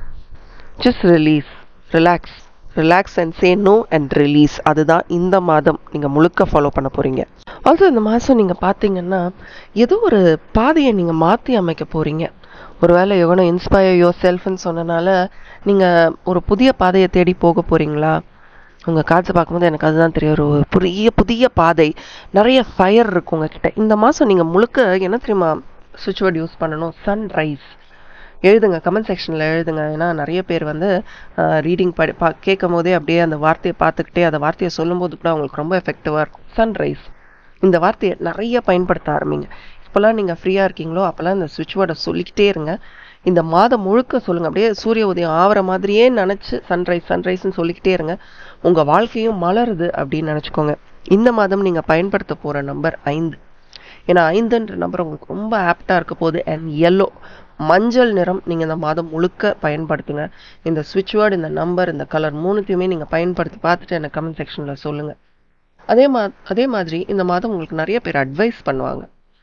just release relax relax and say no and release அதுதான் இந்த மாதம் நீங்கள் முழுக்க ஃபாலோ பண்ண போகிறீங்க ஆல்சோ இந்த மாதம் நீங்கள் பார்த்தீங்கன்னா ஏதோ ஒரு பாதையை நீங்கள் மாற்றி அமைக்க போகிறீங்க ஒருவேளை எவனோ இன்ஸ்பயர் யோர் செல்ஃப்னு சொன்னனால நீங்கள் ஒரு புதிய பாதையை தேடி போக போகிறீங்களா உங்கள் காட்சி பார்க்கும்போது எனக்கு அதுதான் தெரியும் ஒரு புதிய புதிய பாதை நிறைய ஃபயர் இருக்கு உங்ககிட்ட இந்த மாதம் நீங்கள் முழுக்க என்ன தெரியுமா சுவிட்ச் வேர்ட் யூஸ் பண்ணணும் சன்ரைஸ் எழுதுங்க கமெண்ட் செக்ஷனில் எழுதுங்க ஏன்னா நிறைய பேர் வந்து ரீடிங் படி பா கேட்கும் போதே அப்படியே அந்த வார்த்தையை பார்த்துக்கிட்டே அந்த வார்த்தையை சொல்லும்போது கூட அவங்களுக்கு ரொம்ப எஃபெக்டிவாக இருக்கும் சன்ரைஸ் இந்த வார்த்தையை நிறைய பயன்படுத்த ஆரம்பிங்க இப்போல்லாம் நீங்கள் ஃப்ரீயாக இருக்கீங்களோ அப்போல்லாம் இந்த சுவிட்ச் வேர்டை சொல்லிக்கிட்டே இருங்க இந்த மாதம் முழுக்க சொல்லுங்கள் அப்படியே சூரிய உதயம் ஆகிற மாதிரியே நினச்சி சன்ரைஸ் சன்ரைஸ்ன்னு சொல்லிக்கிட்டே இருங்க உங்கள் வாழ்க்கையும் மலருது அப்படின்னு நினச்சிக்கோங்க இந்த மாதம் நீங்கள் பயன்படுத்த போகிற நம்பர் ஐந்து ஏன்னா ஐந்துன்ற நம்பர் உங்களுக்கு ரொம்ப ஆப்டாக இருக்க போகுது அண்ட் எல்லோ மஞ்சள் நிறம் நீங்கள் இந்த மாதம் முழுக்க பயன்படுத்துங்க இந்த ஸ்விட்ச் வேர்டு இந்த நம்பர் இந்த கலர் மூணுத்தையுமே நீங்கள் பயன்படுத்தி பார்த்துட்டு எனக்கு கமெண்ட் செக்ஷனில் சொல்லுங்கள் அதே மா அதே மாதிரி இந்த மாதம் உங்களுக்கு நிறைய பேர் அட்வைஸ் பண்ணுவாங்க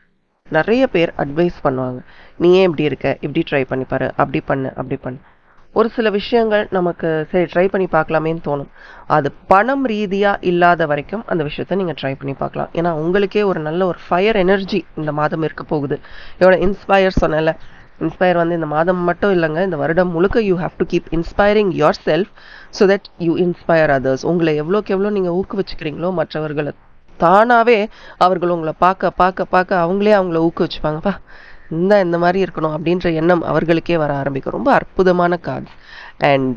நிறைய பேர் அட்வைஸ் பண்ணுவாங்க நீ ஏன் இப்படி இருக்க இப்படி ட்ரை பண்ணி பாரு அப்படி பண்ணு அப்படி பண்ணு ஒரு சில விஷயங்கள் நமக்கு சரி ட்ரை பண்ணி பார்க்கலாமேன்னு தோணும் அது பணம் ரீதியாக இல்லாத வரைக்கும் அந்த விஷயத்த நீங்கள் ட்ரை பண்ணி பார்க்கலாம் ஏன்னா உங்களுக்கே ஒரு நல்ல ஒரு ஃபயர் எனர்ஜி இந்த மாதம் இருக்க போகுது எவ்வளோ இன்ஸ்பயர் சொன்னல இன்ஸ்பயர் வந்து இந்த மாதம் மட்டும் இல்லைங்க இந்த வருடம் முழுக்க you have to keep inspiring yourself so that you inspire others உங்களை எவ்வளோக்கு எவ்வளோ நீங்கள் ஊக்குவிச்சுக்கிறீங்களோ மற்றவர்களை தானாகவே அவர்கள் உங்களை பார்க்க பார்க்க பார்க்க அவங்களே அவங்கள ஊக்குவிச்சுப்பாங்கப்பா இந்த இந்த மாதிரி இருக்கணும் அப்படின்ற எண்ணம் அவர்களுக்கே வர ஆரம்பிக்கும் ரொம்ப அற்புதமான கார்ட்ஸ் அண்ட்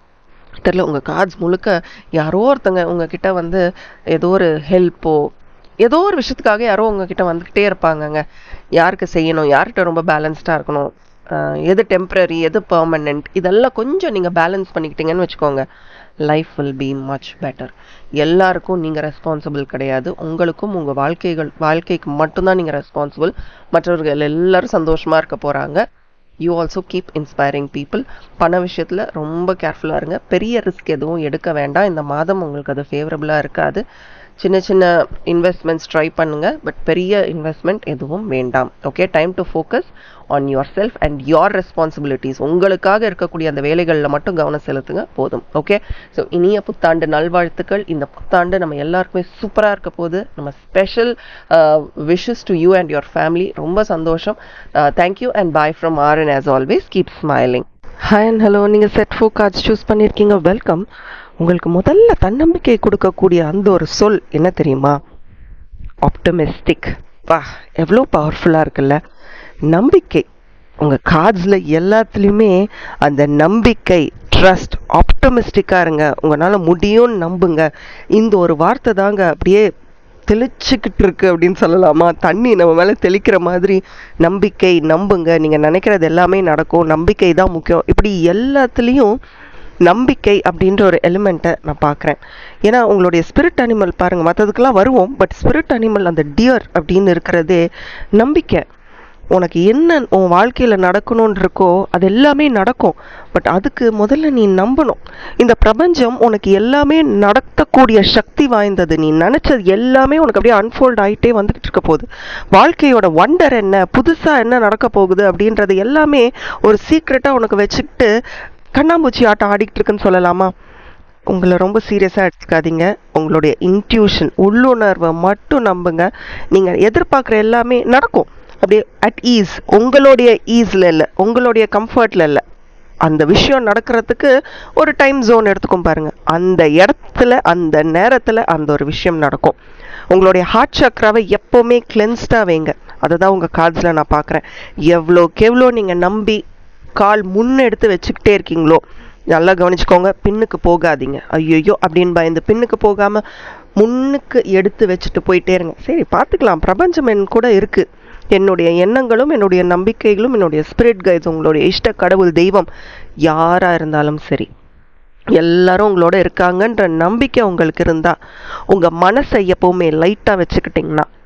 தெரில உங்கள் கார்ட்ஸ் முழுக்க யாரோ ஒருத்தங்க உங்ககிட்ட வந்து ஏதோ ஒரு ஹெல்ப்போ ஏதோ ஒரு விஷயத்துக்காக யாரோ உங்ககிட்ட வந்துக்கிட்டே இருப்பாங்கங்க யாருக்கு செய்யணும் யார்கிட்ட ரொம்ப பேலன்ஸ்டாக இருக்கணும் எது டெம்ப்ரரி எது பர்மனெண்ட் இதெல்லாம் கொஞ்சம் நீங்கள் பேலன்ஸ் பண்ணிக்கிட்டீங்கன்னு வச்சுக்கோங்க life will be much better எல்லாருக்கும் நீங்கள் ரெஸ்பான்சிபிள் கிடையாது உங்களுக்கும் உங்கள் வாழ்க்கைகள் வாழ்க்கைக்கு மட்டும்தான் நீங்கள் ரெஸ்பான்சிபிள் மற்றவர்கள் எல்லாரும் சந்தோஷமாக இருக்க போகிறாங்க you also keep inspiring people பண விஷயத்தில் ரொம்ப கேர்ஃபுல்லாக இருங்க பெரிய ரிஸ்க் எதுவும் எடுக்க வேண்டாம் இந்த மாதம் உங்களுக்கு அது ஃபேவரபுளாக இருக்காது சின்ன சின்ன இன்வெஸ்ட்மெண்ட்ஸ் ட்ரை பண்ணுங்கள் பட் பெரிய இன்வெஸ்ட்மெண்ட் எதுவும் வேண்டாம் okay time to focus on yourself and your responsibilities உங்களுக்காக இருக்கக்கூடிய அந்த வேலைகளில் மட்டும் கவனம் செலுத்துங்க போதும் ஓகே ஸோ இனிய புத்தாண்டு நல்வாழ்த்துக்கள் இந்த புத்தாண்டு நம்ம எல்லாருக்குமே சூப்பராக இருக்க போது நம்ம special wishes to you and your family ரொம்ப சந்தோஷம் thank you and bye from R and as always keep smiling hi and hello நீங்கள் செட் ஃபோ கார்ட்ஸ் சூஸ் பண்ணியிருக்கீங்க வெல்கம் உங்களுக்கு முதல்ல தன்னம்பிக்கை கொடுக்கக்கூடிய அந்த ஒரு சொல் என்ன தெரியுமா ஆப்டமிஸ்டிக் வா எவ்வளோ பவர்ஃபுல்லாக இருக்குல்ல நம்பிக்கை உங்கள் கார்ட்ஸில் எல்லாத்துலேயுமே அந்த நம்பிக்கை ட்ரஸ்ட் ஆப்டமிஸ்டிக்காக இருங்க உங்களால் முடியும்னு நம்புங்க இந்த ஒரு வார்த்தை தாங்க அப்படியே தெளிச்சுக்கிட்டு இருக்கு அப்படின்னு சொல்லலாமா தண்ணி நம்ம மேலே தெளிக்கிற மாதிரி நம்பிக்கை நம்புங்க நீங்கள் நினைக்கிறது எல்லாமே நடக்கும் நம்பிக்கை தான் முக்கியம் இப்படி எல்லாத்துலேயும் நம்பிக்கை அப்படின்ற ஒரு எலிமெண்ட்டை நான் பார்க்குறேன் ஏன்னா உங்களுடைய ஸ்பிரிட் அனிமல் பாருங்கள் மற்றதுக்கெல்லாம் வருவோம் பட் ஸ்பிரிட் அனிமல் அந்த டியர் அப்படின்னு இருக்கிறதே நம்பிக்கை உனக்கு என்ன உன் வாழ்க்கையில் நடக்கணும்னு இருக்கோ அது எல்லாமே நடக்கும் பட் அதுக்கு முதல்ல நீ நம்பணும் இந்த பிரபஞ்சம் உனக்கு எல்லாமே நடத்தக்கூடிய சக்தி வாய்ந்தது நீ நினச்சது எல்லாமே உனக்கு அப்படியே அன்ஃபோல்ட் ஆகிட்டே வந்துக்கிட்டு இருக்க போகுது வாழ்க்கையோட வண்டர் என்ன புதுசாக என்ன நடக்க போகுது அப்படின்றது எல்லாமே ஒரு சீக்ரெட்டாக உனக்கு வச்சுக்கிட்டு கண்ணாம்பூச்சி ஆட்டம் ஆடிக்கிட்டு இருக்குன்னு சொல்லலாமா உங்களை ரொம்ப சீரியஸாக எடுத்துக்காதீங்க உங்களுடைய இன்ட்யூஷன் உள்ளுணர்வை மட்டும் நம்புங்க நீங்கள் எதிர்பார்க்குற எல்லாமே நடக்கும் அப்படியே அட் ஈஸ் உங்களுடைய ஈஸில் இல்லை உங்களுடைய கம்ஃபர்ட்டில் இல்லை அந்த விஷயம் நடக்கிறதுக்கு ஒரு டைம் ஜோன் எடுத்துக்கும் பாருங்க அந்த இடத்துல அந்த நேரத்தில் அந்த ஒரு விஷயம் நடக்கும் உங்களுடைய ஹார்ட் சக்ராவை எப்போவுமே கிளென்ஸ்டாக வைங்க அதை தான் உங்கள் கார்ட்ஸில் நான் பார்க்குறேன் எவ்வளோக்கு எவ்வளோ நீங்கள் நம்பி கால் முன்னெடுத்து வச்சுக்கிட்டே இருக்கீங்களோ நல்லா கவனிச்சுக்கோங்க பின்னுக்கு போகாதீங்க ஐயோ அப்படின்னு பயந்து பின்னுக்கு போகாமல் முன்னுக்கு எடுத்து வச்சுட்டு போயிட்டே இருங்க சரி பார்த்துக்கலாம் பிரபஞ்சம் என் கூட இருக்குது என்னுடைய எண்ணங்களும் என்னுடைய நம்பிக்கைகளும் என்னுடைய ஸ்பிரிட் கைட்ஸ் உங்களுடைய இஷ்ட கடவுள் தெய்வம் யாராக இருந்தாலும் சரி எல்லாரும் உங்களோட இருக்காங்கன்ற நம்பிக்கை உங்களுக்கு இருந்தால் உங்கள் மனசை எப்போவுமே லைட்டாக வச்சுக்கிட்டிங்கன்னா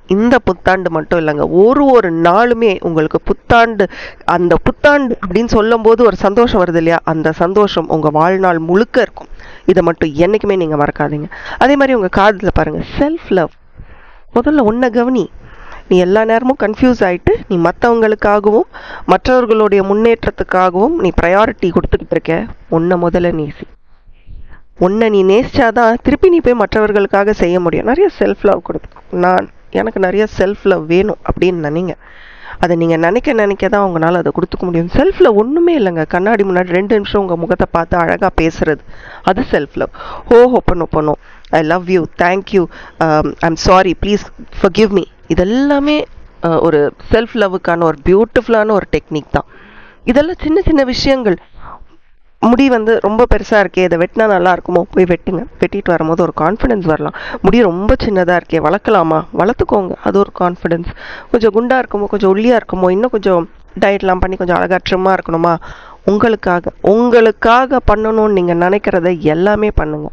இந்த புத்தாண்டு மட்டும் இல்லைங்க ஒரு ஒரு நாளுமே உங்களுக்கு புத்தாண்டு அந்த புத்தாண்டு அப்படின்னு சொல்லும்போது ஒரு சந்தோஷம் வருது இல்லையா அந்த சந்தோஷம் உங்கள் வாழ்நாள் முழுக்க இருக்கும் இதை மட்டும் என்றைக்குமே நீங்கள் மறக்காதீங்க அதே மாதிரி உங்கள் காதில் பாருங்கள் செல்ஃப் லவ் முதல்ல உன்னை கவனி நீ எல்லா நேரமும் கன்ஃபியூஸ் ஆயிட்டு நீ மற்றவங்களுக்காகவும் மற்றவர்களுடைய முன்னேற்றத்துக்காகவும் நீ ப்ரையாரிட்டி கொடுத்துக்கிட்டு இருக்க உன்னை முதல்ல நேசி உன்னை நீ நேசிச்சாதான் திருப்பி நீ போய் மற்றவர்களுக்காக செய்ய முடியும் நிறைய செல்ஃப் லவ் கொடுக்கும் நான் எனக்கு நிறைய செல்ஃப் லவ் வேணும் அப்படின்னு நினைங்க அதை நீங்கள் நினைக்க நினைக்க தான் உங்களால் அதை கொடுத்துக்க முடியும் செல்ஃப் லவ் ஒன்றுமே இல்லைங்க கண்ணாடி முன்னாடி ரெண்டு நிமிஷம் உங்கள் முகத்தை பார்த்து அழகாக பேசுறது அது self love ho'oponopono I love you thank you I'm sorry please forgive me இதெல்லாமே அஹ், ஒரு செல்ஃப் லவ்வுக்கான ஒரு பியூட்டிஃபுல்லான ஒரு டெக்னிக் தான் இதெல்லாம் சின்ன சின்ன விஷயங்கள் முடி வந்து ரொம்ப பெருசாக இருக்கே இதை வெட்டினா நல்லா இருக்குமோ போய் வெட்டுங்க வெட்டிட்டு வரும்போது ஒரு கான்ஃபிடென்ஸ் வரலாம் முடி ரொம்ப சின்னதாக இருக்கே வளர்க்கலாமா வளர்த்துக்கோங்க அது ஒரு கான்ஃபிடென்ஸ் கொஞ்சம் குண்டாக இருக்குமோ கொஞ்சம் ஒல்லியாக இருக்குமோ இன்னும் கொஞ்சம் டயட்லாம் பண்ணி கொஞ்சம் அழகாக ட்ரிம்மாக இருக்கணுமா உங்களுக்காக உங்களுக்காக பண்ணணும்னு நீங்கள் நினைக்கிறத எல்லாமே பண்ணுங்க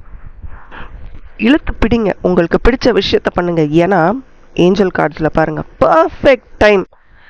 இழுத்து பிடிங்க உங்களுக்கு பிடிச்ச விஷயத்த பண்ணுங்க ஏன்னா ஏஞ்சல் கார்ட்ஸில் பாருங்க பர்ஃபெக்ட் டைம்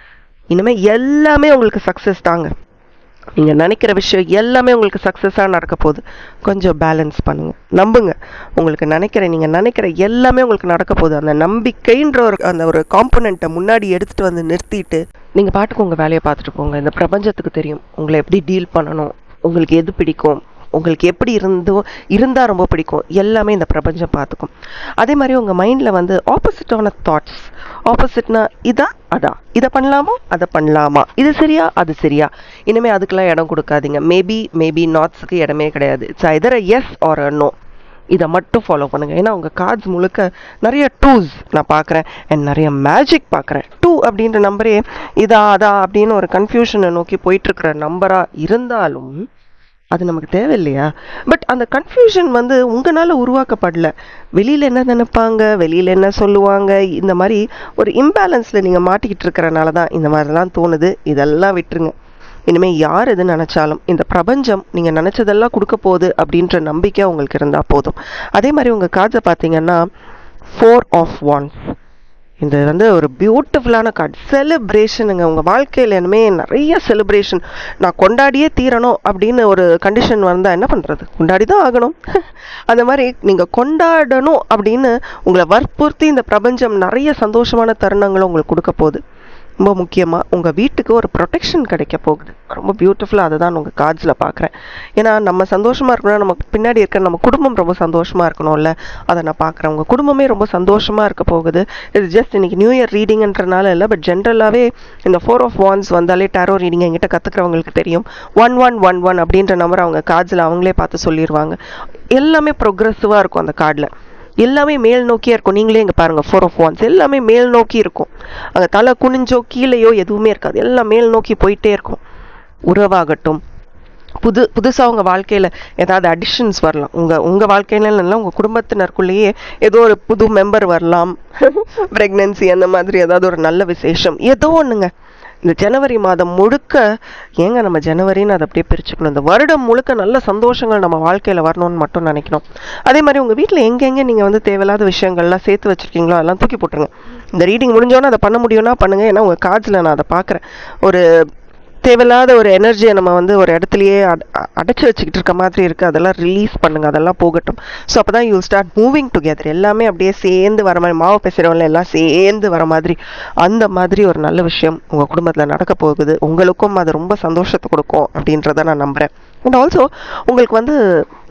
இனிமே எல்லாமே உங்களுக்கு சக்ஸஸ் தாங்க நீங்கள் நினைக்கிற விஷயம் எல்லாமே உங்களுக்கு சக்ஸஸாக நடக்க போகுது கொஞ்சம் பேலன்ஸ் பண்ணுங்க நம்புங்க உங்களுக்கு நினைக்கிற நீங்கள் நினைக்கிற எல்லாமே உங்களுக்கு நடக்க போகுது அந்த நம்பிக்கைன்ற ஒரு அந்த ஒரு காம்பனண்ட்டை முன்னாடி எடுத்துகிட்டு வந்து நிறுத்திட்டு நீங்கள் பாட்டுக்கு உங்கள் வேலையை பார்த்துட்டு போங்க இந்த பிரபஞ்சத்துக்கு தெரியும் உங்களை எப்படி டீல் பண்ணணும் உங்களுக்கு எது பிடிக்கும் உங்களுக்கு எப்படி இருந்தோ இருந்தால் ரொம்ப பிடிக்கும் எல்லாமே இந்த பிரபஞ்சம் பார்த்துக்கும் அதே மாதிரி உங்கள் மைண்டில் வந்து ஆப்போசிட்டான தாட்ஸ் ஆப்போசிட்னா இதா அதா இதை பண்ணலாமா அதை பண்ணலாமா இது சரியா அது சரியா இனிமேல் அதுக்கெல்லாம் இடம் கொடுக்காதீங்க மேபி மேபி நாட்ஸுக்கு இடமே கிடையாது it's either yes or no இதை மட்டும் ஃபாலோ பண்ணுங்க ஏன்னா உங்கள் கார்ட்ஸ் முழுக்க நிறைய டூஸ் நான் பார்க்குறேன் அண்ட் நிறைய மேஜிக் பார்க்குறேன் டூ அப்படின்ற நம்பரே இதா அதா அப்படின்னு ஒரு கன்ஃபியூஷனை நோக்கி போயிட்டுருக்கிற நம்பராக இருந்தாலும் அது நமக்கு தேவையில்லையா பட் அந்த கன்ஃபியூஷன் வந்து உங்களால் உருவாக்கப்படல வெளியில் என்ன நினைப்பாங்க வெளியில் என்ன சொல்லுவாங்க இந்த மாதிரி ஒரு இம்பேலன்ஸில் நீங்கள் மாட்டிக்கிட்டு இருக்கிறனால தான் இந்த மாதிரிலாம் தோணுது இதெல்லாம் விட்டுருங்க இனிமேல் யார் எது நினச்சாலும் இந்த பிரபஞ்சம் நீங்கள் நினச்சதெல்லாம் கொடுக்க போகுது அப்படின்ற நம்பிக்கை உங்களுக்கு இருந்தால் போதும் அதே மாதிரி உங்கள் கார்ட்ஸை பார்த்தீங்கன்னா ஃபோர் ஆஃப் ஒன்ஸ் இது வந்து ஒரு பியூட்டிஃபுல்லான கார்டு செலிப்ரேஷனுங்க உங்கள் வாழ்க்கையில் இனிமே நிறைய செலிப்ரேஷன் நான் கொண்டாடியே தீரணும் அப்படின்னு ஒரு கண்டிஷன் வந்தால் என்ன பண்ணுறது கொண்டாடி தான் ஆகணும் அந்த மாதிரி நீங்கள் கொண்டாடணும் அப்படின்னு உங்களை வற்புறுத்தி இந்த பிரபஞ்சம் நிறைய சந்தோஷமான தருணங்களை உங்களுக்கு கொடுக்க போகுது ரொம்ப முக்கியமாக உங்கள் வீட்டுக்கு ஒரு ப்ரொடெக்ஷன் கிடைக்க போகுது ரொம்ப பியூட்டிஃபுல்லாக அதை தான் உங்கள் கார்ட்ஸில் பார்க்குறேன் ஏன்னா நம்ம சந்தோஷமாக இருக்கணும் நம்ம பின்னாடி இருக்க நம்ம குடும்பம் ரொம்ப சந்தோஷமாக இருக்கணும்ல அதை நான் பார்க்குறேன் உங்கள் குடும்பமே ரொம்ப சந்தோஷமாக இருக்க போகுது இது ஜஸ்ட் இன்னைக்கு நியூ இயர் ரீடிங்ன்றனால இல்லை பட் ஜென்ரலாகவே இந்த ஃபோர் ஆஃப் வான்ஸ் வந்தாலே டேரோ ரீடிங் என்கிட்ட கற்றுக்கிறவங்களுக்கு தெரியும் ஒன் ஒன் ஒன் ஒன் அப்படின்ற நம்பர் அவங்க கார்ட்ஸில் அவங்களே பார்த்து சொல்லிடுவாங்க எல்லாமே ப்ரொக்ரெசிவாக இருக்கும் அந்த கார்டில் எல்லாமே மேல் நோக்கியே இருக்கும் நீங்களே இங்கே பாருங்கள் ஃபோர் ஆஃப் ஒன்ஸ் எல்லாமே மேல் நோக்கி இருக்கும் அங்கே தலை குனிஞ்சோ கீழேயோ எதுவுமே இருக்காது எல்லாம் மேல் நோக்கி போயிட்டே இருக்கும் உறவாகட்டும் புது புதுசாக உங்கள் வாழ்க்கையில் ஏதாவது அடிஷன்ஸ் வரலாம் உங்கள் உங்கள் வாழ்க்கையில இல்லை உங்கள் குடும்பத்தினருக்குள்ளேயே ஏதோ ஒரு புது மெம்பர் வரலாம் ப்ரெக்னென்சி அந்த மாதிரி ஏதாவது ஒரு நல்ல விசேஷம் ஏதோ ஒன்றுங்க இந்த ஜனவரி மாதம் முழுக்க ஏங்க நம்ம ஜனவரின்னு அதை அப்படியே பிரிச்சுக்கணும் இந்த வருடம் முழுக்க நல்ல சந்தோஷங்கள் நம்ம வாழ்க்கையில் வரணும்னு மட்டும் நினைக்கணும் அதே மாதிரி உங்கள் வீட்டில் எங்கெங்கே நீங்கள் வந்து தேவையில்லாத விஷயங்கள்லாம் சேர்த்து வச்சுருக்கீங்களோ அதெல்லாம் தூக்கி போட்டுருங்க இந்த ரீடிங் முடிஞ்சோன்னே அதை பண்ண முடியும்னா பண்ணுங்கள் ஏன்னா உங்கள் கார்ட்ஸில் நான் அதை பார்க்குறேன் ஒரு தேவையில்லாத ஒரு எனர்ஜியை நம்ம வந்து ஒரு இடத்துலையே அட அடைச்சி வச்சுக்கிட்டு இருக்க மாதிரி இருக்குது அதெல்லாம் ரிலீஸ் பண்ணுங்க அதெல்லாம் போகட்டும் ஸோ அப்போ தான் யூ ஸ்டார்ட் மூவிங் டுகெதர் எல்லாமே அப்படியே சேர்ந்து வர மாதிரி மாவு பேசுகிறவங்கள எல்லாம் சேர்ந்து வர மாதிரி அந்த மாதிரி ஒரு நல்ல விஷயம் உங்கள் குடும்பத்தில் நடக்க போகுது உங்களுக்கும் அது ரொம்ப சந்தோஷத்தை கொடுக்கும் அப்படின்றத நான் நம்புகிறேன் அண்ட் ஆல்சோ உங்களுக்கு வந்து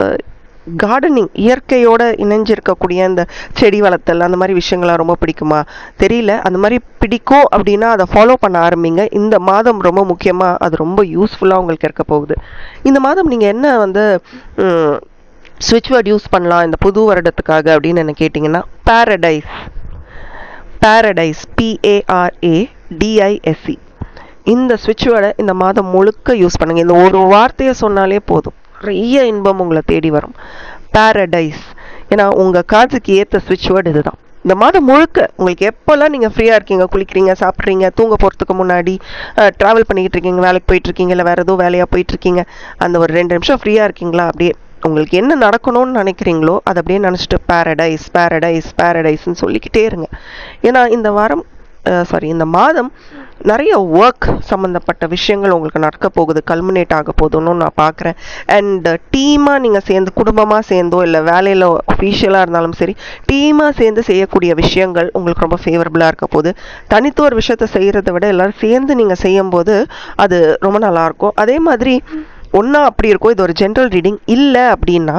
கார்டனிங் இயற்கையோட இணைஞ்சிருக்கக்கூடிய இந்த செடி வளர்த்தல் அந்த மாதிரி விஷயங்கள்லாம் ரொம்ப பிடிக்குமா தெரியல அந்த மாதிரி பிடிக்கும் அப்படின்னா அதை ஃபாலோ பண்ண ஆரம்பிங்க இந்த மாதம் ரொம்ப முக்கியமாக அது ரொம்ப யூஸ்ஃபுல்லாக உங்களுக்கு இருக்க போகுது இந்த மாதம் நீங்கள் என்ன வந்து ஸ்விட்ச் வேர்ட் யூஸ் பண்ணலாம் இந்த புது வருடத்துக்காக அப்படின்னு என்ன கேட்டிங்கன்னா பாரடைஸ் பாரடைஸ் பிஏஆர்ஏ டிஐஎஸ்சி இந்த ஸ்விட்ச் வேர்டை இந்த மாதம் முழுக்க யூஸ் பண்ணுங்க இந்த ஒரு வார்த்தையை சொன்னாலே போதும் நிறைய இன்பம் உங்களை தேடி வரும் பாரடைஸ் ஏன்னா உங்கள் காதுக்கு ஏற்ற ஸ்விட்ச் வேர்டு இதுதான் இந்த மாதம் முழுக்க உங்களுக்கு எப்போல்லாம் நீங்கள் ஃப்ரீயாக இருக்கீங்க குளிக்கிறீங்க சாப்பிட்றீங்க தூங்க போகிறதுக்கு முன்னாடி ட்ராவல் பண்ணிக்கிட்டு இருக்கீங்க வேலைக்கு போயிட்டு இருக்கீங்க இல்லை வேறு ஏதோ வேலையாக போயிட்டு இருக்கீங்க அந்த ஒரு ரெண்டு நிமிஷம் ஃப்ரீயாக இருக்கீங்களா அப்படியே உங்களுக்கு என்ன நடக்கணும்னு நினைக்கிறீங்களோ அதை அப்படியே நினச்சிட்டு பேரடைஸ் பேரடைஸ் பேரடைஸ்ன்னு சொல்லிக்கிட்டே இருங்க ஏன்னா இந்த வாரம் சாரி இந்த மாதம் நிறைய ஒர்க் சம்மந்தப்பட்ட விஷயங்கள் உங்களுக்கு நடக்க போகுது கல்முனேட் ஆக போகுதுன்னு நான் பார்க்குறேன் அண்ட் டீமாக நீங்கள் சேர்ந்து குடும்பமாக சேர்ந்தோ இல்லை வேலையில் அஃபீஷியலாக இருந்தாலும் சரி டீமாக சேர்ந்து செய்யக்கூடிய விஷயங்கள் உங்களுக்கு ரொம்ப ஃபேவரபுளாக இருக்க போகுது தனித்து ஒரு விஷயத்த செய்கிறத விட எல்லோரும் சேர்ந்து நீங்கள் செய்யும்போது அது ரொம்ப நல்லாயிருக்கும் அதே மாதிரி ஒன்றா அப்படி இருக்கும் இது ஒரு ஜென்ரல் ரீடிங் இல்லை அப்படின்னா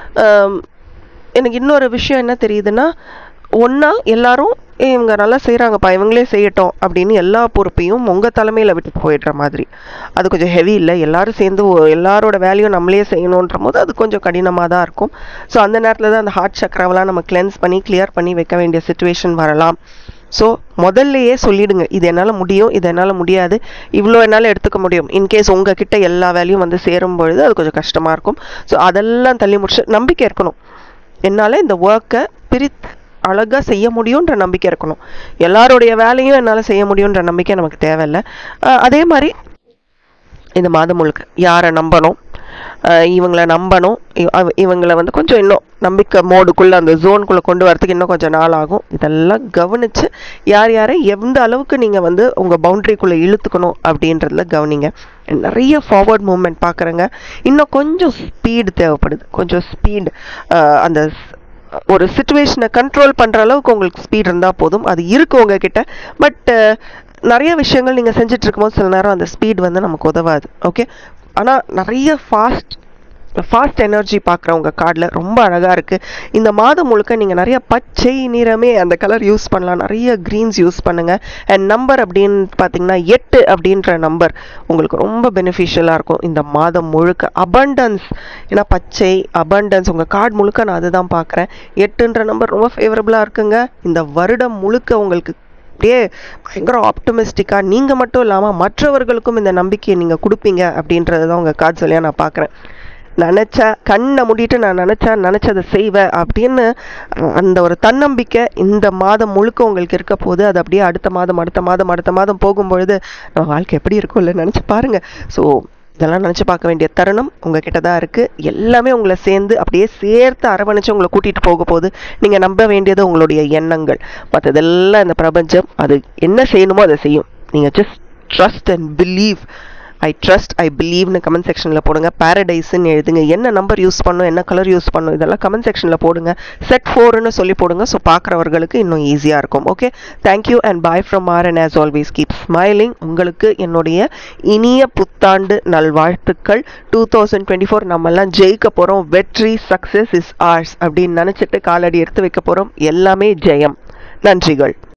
எனக்கு இன்னொரு விஷயம் என்ன தெரியுதுன்னா ஒன்றா எல்லாரும் இவங்க நல்லா செய்கிறாங்கப்பா இவங்களே செய்யட்டும் அப்படின்னு எல்லா பொறுப்பையும் உங்கள் தலைமையில் விட்டு போயிடுற மாதிரி அது கொஞ்சம் ஹெவி இல்லை எல்லாரும் சேர்ந்து எல்லாரோட வேலையும் நம்மளே செய்யணுன்ற போது அது கொஞ்சம் கடினமாக தான் இருக்கும் ஸோ அந்த நேரத்தில் தான் அந்த ஹார்ட் சக்கராவெல்லாம் நம்ம கிளென்ஸ் பண்ணி கிளியர் பண்ணி வைக்க வேண்டிய சுச்சுவேஷன் வரலாம் ஸோ முதல்லையே சொல்லிடுங்க இது என்னால் முடியும் இது என்னால் முடியாது இவ்வளோ என்னால் எடுத்துக்க முடியும் இன்கேஸ் உங்ககிட்ட எல்லா வேலையும் வந்து சேரும் பொழுது அது கொஞ்சம் கஷ்டமாக இருக்கும் ஸோ அதெல்லாம் தள்ளி முடிச்சு நம்பிக்கை இருக்கணும் என்னால் இந்த ஒர்க்கை பிரித்து அழகாக செய்ய முடியுன்ற நம்பிக்கை இருக்கணும் எல்லாருடைய வேலையும் என்னால் செய்ய முடியுன்ற நம்பிக்கை நமக்கு தேவையில்லை அதே மாதிரி இந்த மாதம் முழுக்க யாரை நம்பணும் இவங்களை நம்பணும் இவங்களை வந்து கொஞ்சம் இன்னும் நம்பிக்கை மோடுக்குள்ளே அந்த ஜோனுக்குள்ளே கொண்டு வரதுக்கு இன்னும் கொஞ்சம் நாள் ஆகும் இதெல்லாம் கவனித்து யார் யாரை எந்த அளவுக்கு நீங்கள் வந்து உங்கள் பவுண்ட்ரிக்குள்ளே இழுத்துக்கணும் அப்படின்றதுல கவனிங்க நிறைய ஃபார்வர்ட் மூமெண்ட் பார்க்குறேங்க இன்னும் கொஞ்சம் ஸ்பீடு தேவைப்படுது கொஞ்சம் ஸ்பீடு அந்த ஒரு சுச்சுவேஷனை கண்ட்ரோல் பண்ணுற அளவுக்கு உங்களுக்கு ஸ்பீட் இருந்தால் போதும் அது இருக்கு உங்ககிட்ட பட் நிறைய விஷயங்கள் நீங்கள் செஞ்சுட்டு இருக்கும்போது சில நேரம் அந்த ஸ்பீட் வந்து நமக்கு உதவாது ஓகே ஆனால் நிறைய ஃபாஸ்ட் ஃபாஸ்ட் எனர்ஜி பார்க்குறேன் உங்கள் கார்டில் ரொம்ப அழகாக இருக்குது இந்த மாதம் முழுக்க நீங்கள் நிறைய பச்சை நிறமே அந்த கலர் யூஸ் பண்ணலாம் நிறைய க்ரீன்ஸ் யூஸ் பண்ணுங்கள் அண்ட் நம்பர் அப்படின்னு பார்த்தீங்கன்னா எட்டு அப்படின்ற நம்பர் உங்களுக்கு ரொம்ப பெனிஃபிஷியலாக இருக்கும் இந்த மாதம் முழுக்க அபண்டன்ஸ் ஏன்னா பச்சை அபண்டன்ஸ் உங்கள் கார்டு முழுக்க நான் அதுதான் பார்க்குறேன் எட்டுன்ற நம்பர் ரொம்ப ஃபேவரபுளாக இருக்குங்க இந்த வருடம் முழுக்க உங்களுக்கு அப்படியே பயங்கர ஆப்டமிஸ்டிக்காக நீங்கள் மட்டும் இல்லாமல் மற்றவர்களுக்கும் இந்த நம்பிக்கையை நீங்கள் கொடுப்பீங்க அப்படின்றது தான் உங்கள் கார்ட்ஸ் வழியாக நான் பார்க்குறேன் நினச்சா கண்ணை மூடிட்டு நான் நினச்சா நினச்சதை செய்வேன் அப்படின்னு அந்த ஒரு தன்னம்பிக்கை இந்த மாதம் முழுக்க உங்களுக்கு இருக்க போது அது அப்படியே அடுத்த மாதம் அடுத்த மாதம் அடுத்த மாதம் போகும்பொழுது நம்ம வாழ்க்கை எப்படி இருக்கும் இல்லை நினச்சி பாருங்கள் ஸோ இதெல்லாம் நினச்சி பார்க்க வேண்டிய தருணம் உங்ககிட்ட தான் இருக்குது எல்லாமே உங்களை சேர்ந்து அப்படியே சேர்த்து அரவணைச்சு உங்களை கூட்டிகிட்டு போக போகுது நீங்கள் நம்ப வேண்டியது உங்களுடைய எண்ணங்கள் மற்றதெல்லாம் இந்த பிரபஞ்சம் அது என்ன செய்யணுமோ அதை செய்யும் நீங்கள் just trust and believe I trust I பிலீவ்னு கமெண்ட் செக்ஷனில் போடுங்க பேரடைஸ்ன்னு எழுதுங்க என்ன நம்பர் யூஸ் பண்ணும் என்ன கலர் யூஸ் பண்ணும் இதெல்லாம் கமெண்ட் செக்ஷனில் போடுங்க செட் ஃபோர்னு சொல்லி போடுங்க ஸோ பார்க்குறவர்களுக்கு இன்னும் ஈஸியாக இருக்கும் okay thank you and bye from R and as always keep smiling உங்களுக்கு என்னுடைய இனிய புத்தாண்டு நல்வாழ்த்துக்கள் டூ தௌசண்ட் டுவெண்ட்டி ஃபோர் நம்மெல்லாம் ஜெயிக்க போகிறோம் வெற்றி சக்ஸஸ் இஸ் ஆர்ஸ் அப்படின்னு நினச்சிட்டு காலடி எடுத்து வைக்க போகிறோம் எல்லாமே ஜெயம் நன்றிகள்